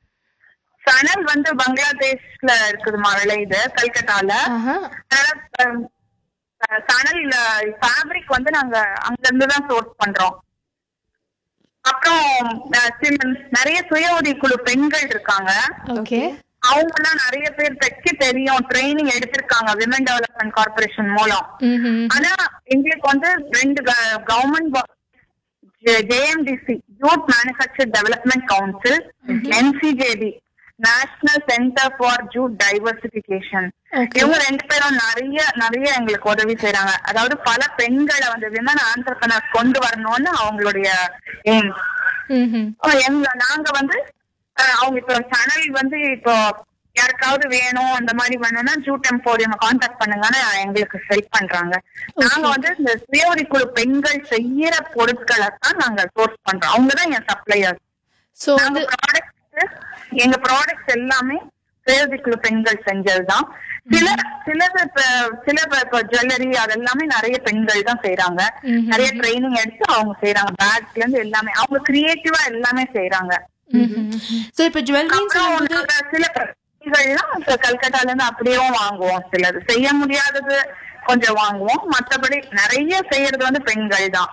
சணல் வந்து பங்களாதேஷ்ல இருக்குதுமா விளையுது கல்கட்டால ஆஹா அதனால அஹ், சணல் ஃபேப்ரிக் வந்து நாங்க அங்க இருந்து தான் சோர்ஸ் பண்றோம் அப்புறம் அஹ், சில நிறைய சுய உதவிக்குழு பெண்கள் இருக்காங்க ஓகே அவங்க எல்லாம் நிறைய பேர் தைக்க தெரியும் ட்ரைனிங் எடுத்திருக்காங்க விமன் டெவலப்மெண்ட் கார்பரேஷன் மூலம் ம் ஆனா எங்களுக்கு வந்து ரெண்டு government JMDC youth manufacture development council NCJD national centre for jute diversification Okay. இவங்க ரெண்டு பேரும் நிறைய நிறைய எங்களுக்கு உதவி செய்றாங்க அதாவது பல பெண்களை வந்து விமன் ஆண்டர்பனர் கொண்டு வரணும்னு அவங்களுடைய எய்ம் ம் எங்க நாங்க வந்து அஹ், அவங்க இப்போ சேனல் வந்து இப்போ யாருக்காவது வேணும் அந்த மாதிரி வேணும்னா ஜூட் எம்போரியம் கான்டாக்ட் பண்ணுங்கன்னு எங்களுக்கு ஹெல்ப் பண்றாங்க நாங்க வந்து இந்த சுயவரி குழு பெண்கள் செய்யற பொருட்களை தான் நாங்க சோர்ஸ் பண்றோம் அவங்க தான் என் சப்ளையர் ஸோ நாங்க வந்து ப்ராடக்ட்ஸ் எங்க ப்ராடக்ட்ஸ் எல்லாமே சுயவரி குழு பெண்கள் செஞ்சதுதான் சில சில இப்ப சில இப்போ ஜுவல்லரி அதெல்லாமே நிறைய பெண்கள் தான் செய்யறாங்க ம்ஹும். நிறைய ட்ரைனிங் எடுத்து அவங்க செய்யறாங்க பேக்ல இருந்து எல்லாமே அவங்க கிரியேட்டிவா எல்லாமே செய்யறாங்க சோ இப்ப ஜுவல்லரின்னு அப்புறம் சொல்லும்போது நாங்க சில பிரச்சனைகள்லாம் இப்ப கல்கட்டால இருந்து அப்படியும் வாங்குவோம் சிலது செய்ய முடியாதது கொஞ்சம் வாங்குவோம் மத்தபடி நிறைய செய்யறது வந்து பெண்கள் தான்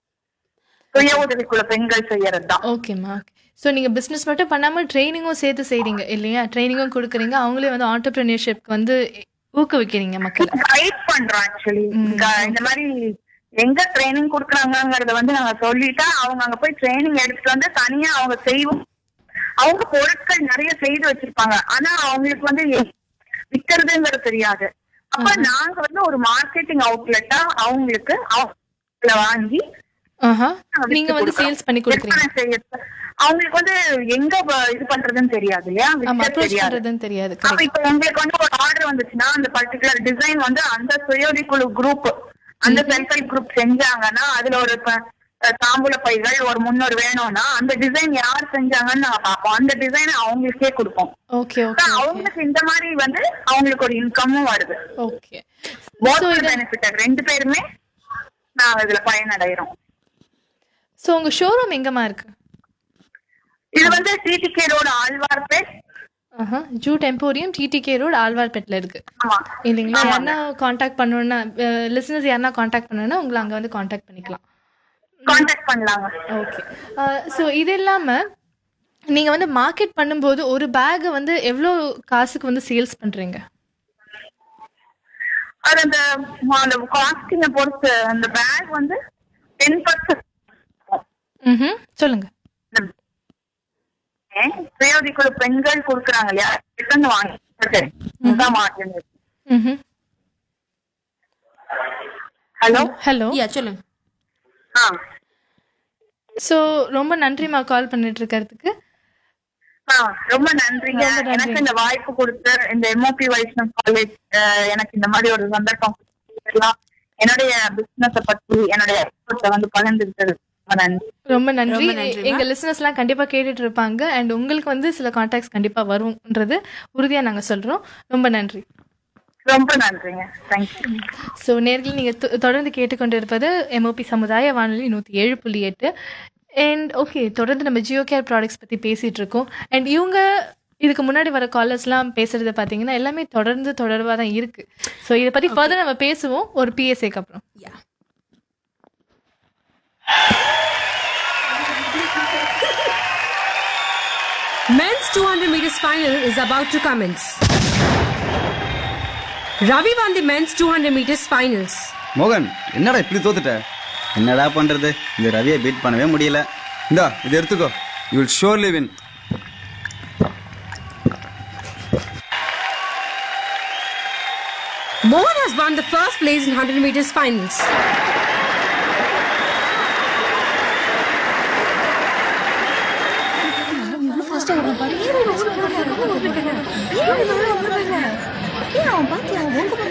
சுய உதவிக்குள்ள பெண்கள் செய்யறது தான் ஓகேம்மா ஸோ நீங்கள் பிஸ்னஸ் மட்டும் பண்ணாமல் ட்ரைனிங்கும் சேர்த்து செய்கிறீங்க இல்லையா ட்ரைனிங்கும் கொடுக்குறீங்க அவங்களே வந்து ஆண்டர்பிரினியர்ஷிப்க்கு வந்து ஊக்குவிக்கிறீங்க மக்களை கைட் பண்றோம் ஆக்சுவலி இந்த மாதிரி எங்க ட்ரைனிங் குடுக்குறாங்கங்கறத வந்து நாங்க சொல்லிட்டா அவங்க அங்க போய் ட்ரைனிங் எடுத்துட்டு வந்து தனியா அவங்க செய்வோம் அவங்க பொருட்கள் நிறைய செய்து வச்சிருப்பாங்க ஆனா அவங்களுக்கு வந்து எ- விக்கிறதுங்கிறது தெரியாது அப்ப நாங்க வந்து ஒரு மார்க்கெட்டிங் அவுட்லெட்டா அவங்களுக்கு அவங்கள வாங்கி ஆஹா வித்து நீங்கள் வந்து கொடுக்குறோம். சேல்ஸ் பண்ணி கொடுக்குறீங்க விற்பனை செய்ய- அவங்களுக்கு வந்து எங்க வ- இது பண்றதுன்னு தெரியாது இல்லையா ஆமா விற்க அப்ரோச் தெரியாது பண்ணுறதுன்னு தெரியாது அப்ப கரெக்ட் இப்ப உங்களுக்கு வந்து ஒரு ஆர்டர் வந்துச்சுன்னா அந்த பர்டிகுலர் டிசைன் வந்து அந்த சுயோதி குழு குரூப் அந்த செல்ஃப் ஹெல்ப் குரூப் செஞ்சாங்கன்னா அதுல ஒரு ப- அஹ் தாம்பூல பைகள் ஒரு முன்னூறு வேணும்னா அந்த டிசைன் யார் செஞ்சாங்கன்னு நாங்க பார்ப்போம் அந்த டிசைன் அவங்களுக்கே கொடுப்போம் ஓகே அப்ப ஓகே அவங்களுக்கு இந்த மாதிரி வந்து அவங்களுக்கு ஒரு இன்கமும் வருது ஓகே போத் ஸோ இதை பெனிஃபிட் ரெண்டு பேருமே நாங்க இதுல பயனடைகிறோம் ஸோ உங்கள் ஷோரூம் எங்கம்மா இருக்கு இது வந்து டிடிகே ரோடு ஆழ்வார்பேட் ஆஹா ஜூ டெம்போரியம் டிடிகே ரோடு ஆழ்வார்பேட்டில் இருக்கு ஆமா இல்லைங்களா யாருன்னா காண்டாக்ட் பண்ணணும்னா லிசனர்ஸ் யாருன்னா காண்டாக்ட் பண்ணணும்னா உங்களை அங்கே வந்து காண்டாக்ட் பண்ணிக்கலாம் கான்டாக்ட் பண்ணலாங்க ஓகே ஸோ இது இல்லாமல் நீங்கள் வந்து மார்க்கெட் பண்ணும்போது ஒரு பேக்கை வந்து எவ்வளோ காசுக்கு வந்து சேல்ஸ் பண்ணுறீங்க அது அந்த அந்த காஸ்டிங்க பொறுத்து அந்த பேக் வந்து டென் பர்சன்ட் ம் சொல்லுங்கள் சுயோதிக்குழு பெண்கள் கொடுக்குறாங்க இல்லையா ரிட்டர்ன் வாங்கி அதான் மார்ஜின் ம் ஹலோ ஹலோ யா சொல்லுங்க ஆ ஸோ ரொம்ப நன்றிம்மா கால் பண்ணிட்டு இருக்கிறதுக்கு ஆ ரொம்ப நன்றிங்க ரொம்ப நன்றி. எனக்கு இந்த வாய்ப்பு கொடுத்து இந்த எம்ஓபி வைஷ்ணவ் காலேஜ் எனக்கு இந்த மாதிரி ஒரு சந்தர்ப்பம் கொடுத்ததெல்லாம் என்னுடைய பிசினஸ பத்தி என்னுடைய efforts அ வந்து பகிர்ந்துக்கிட்டது ரொம்ப நன்றி ரொம்ப நன்றி ரொம்ப நன்றிம்மா. எங்க லிசனர்ஸ்லாம் கண்டிப்பா கேட்டுட்டு இருப்பாங்க அண்ட் உங்களுக்கு வந்து சில கான்டாக்ட்ஸ் கண்டிப்பா வரும்ன்றது உறுதியா நாங்க சொல்றோம் ரொம்ப நன்றி ரொம்ப நன்றிங்க தேங்க்யூ ஸோ நேர்கள் நீங்கள் தொடர்ந்து கேட்டுக்கொண்டிருப்பது எம்ஓபி சமுதாய வானொலி நூற்றி ஏழு புள்ளி எட்டு அண்ட் ஓகே தொடர்ந்து நம்ம ஜியோ கேர் ப்ராடக்ட்ஸ் பற்றி பேசிகிட்டு இருக்கோம் அண்ட் இவங்க இதுக்கு முன்னாடி வர காலர்ஸ்லாம் பேசுறது பார்த்தீங்கன்னா எல்லாமே தொடர்ந்து தொடர்பாக தான் இருக்குது ஸோ இதை பற்றி ஃபர்தர் நம்ம பேசுவோம் ஒரு பிஎஸ்ஏக்கு அப்புறம் யா Men's 200 meters final is about to commence. Ravi won the men's 200 meters finals. மோகன் என்னடா இப்படி தோத்துட்ட என்னடா பண்றது இந்த ரவியை பீட் பண்ணவே முடியல இந்தா இது எடுத்துக்கோ you will surely win Mohan has won the first place in 100 meters finals. ஃபாஸ்டா வரும் பாரு ஏன் அவன் பாத்தியா உங்க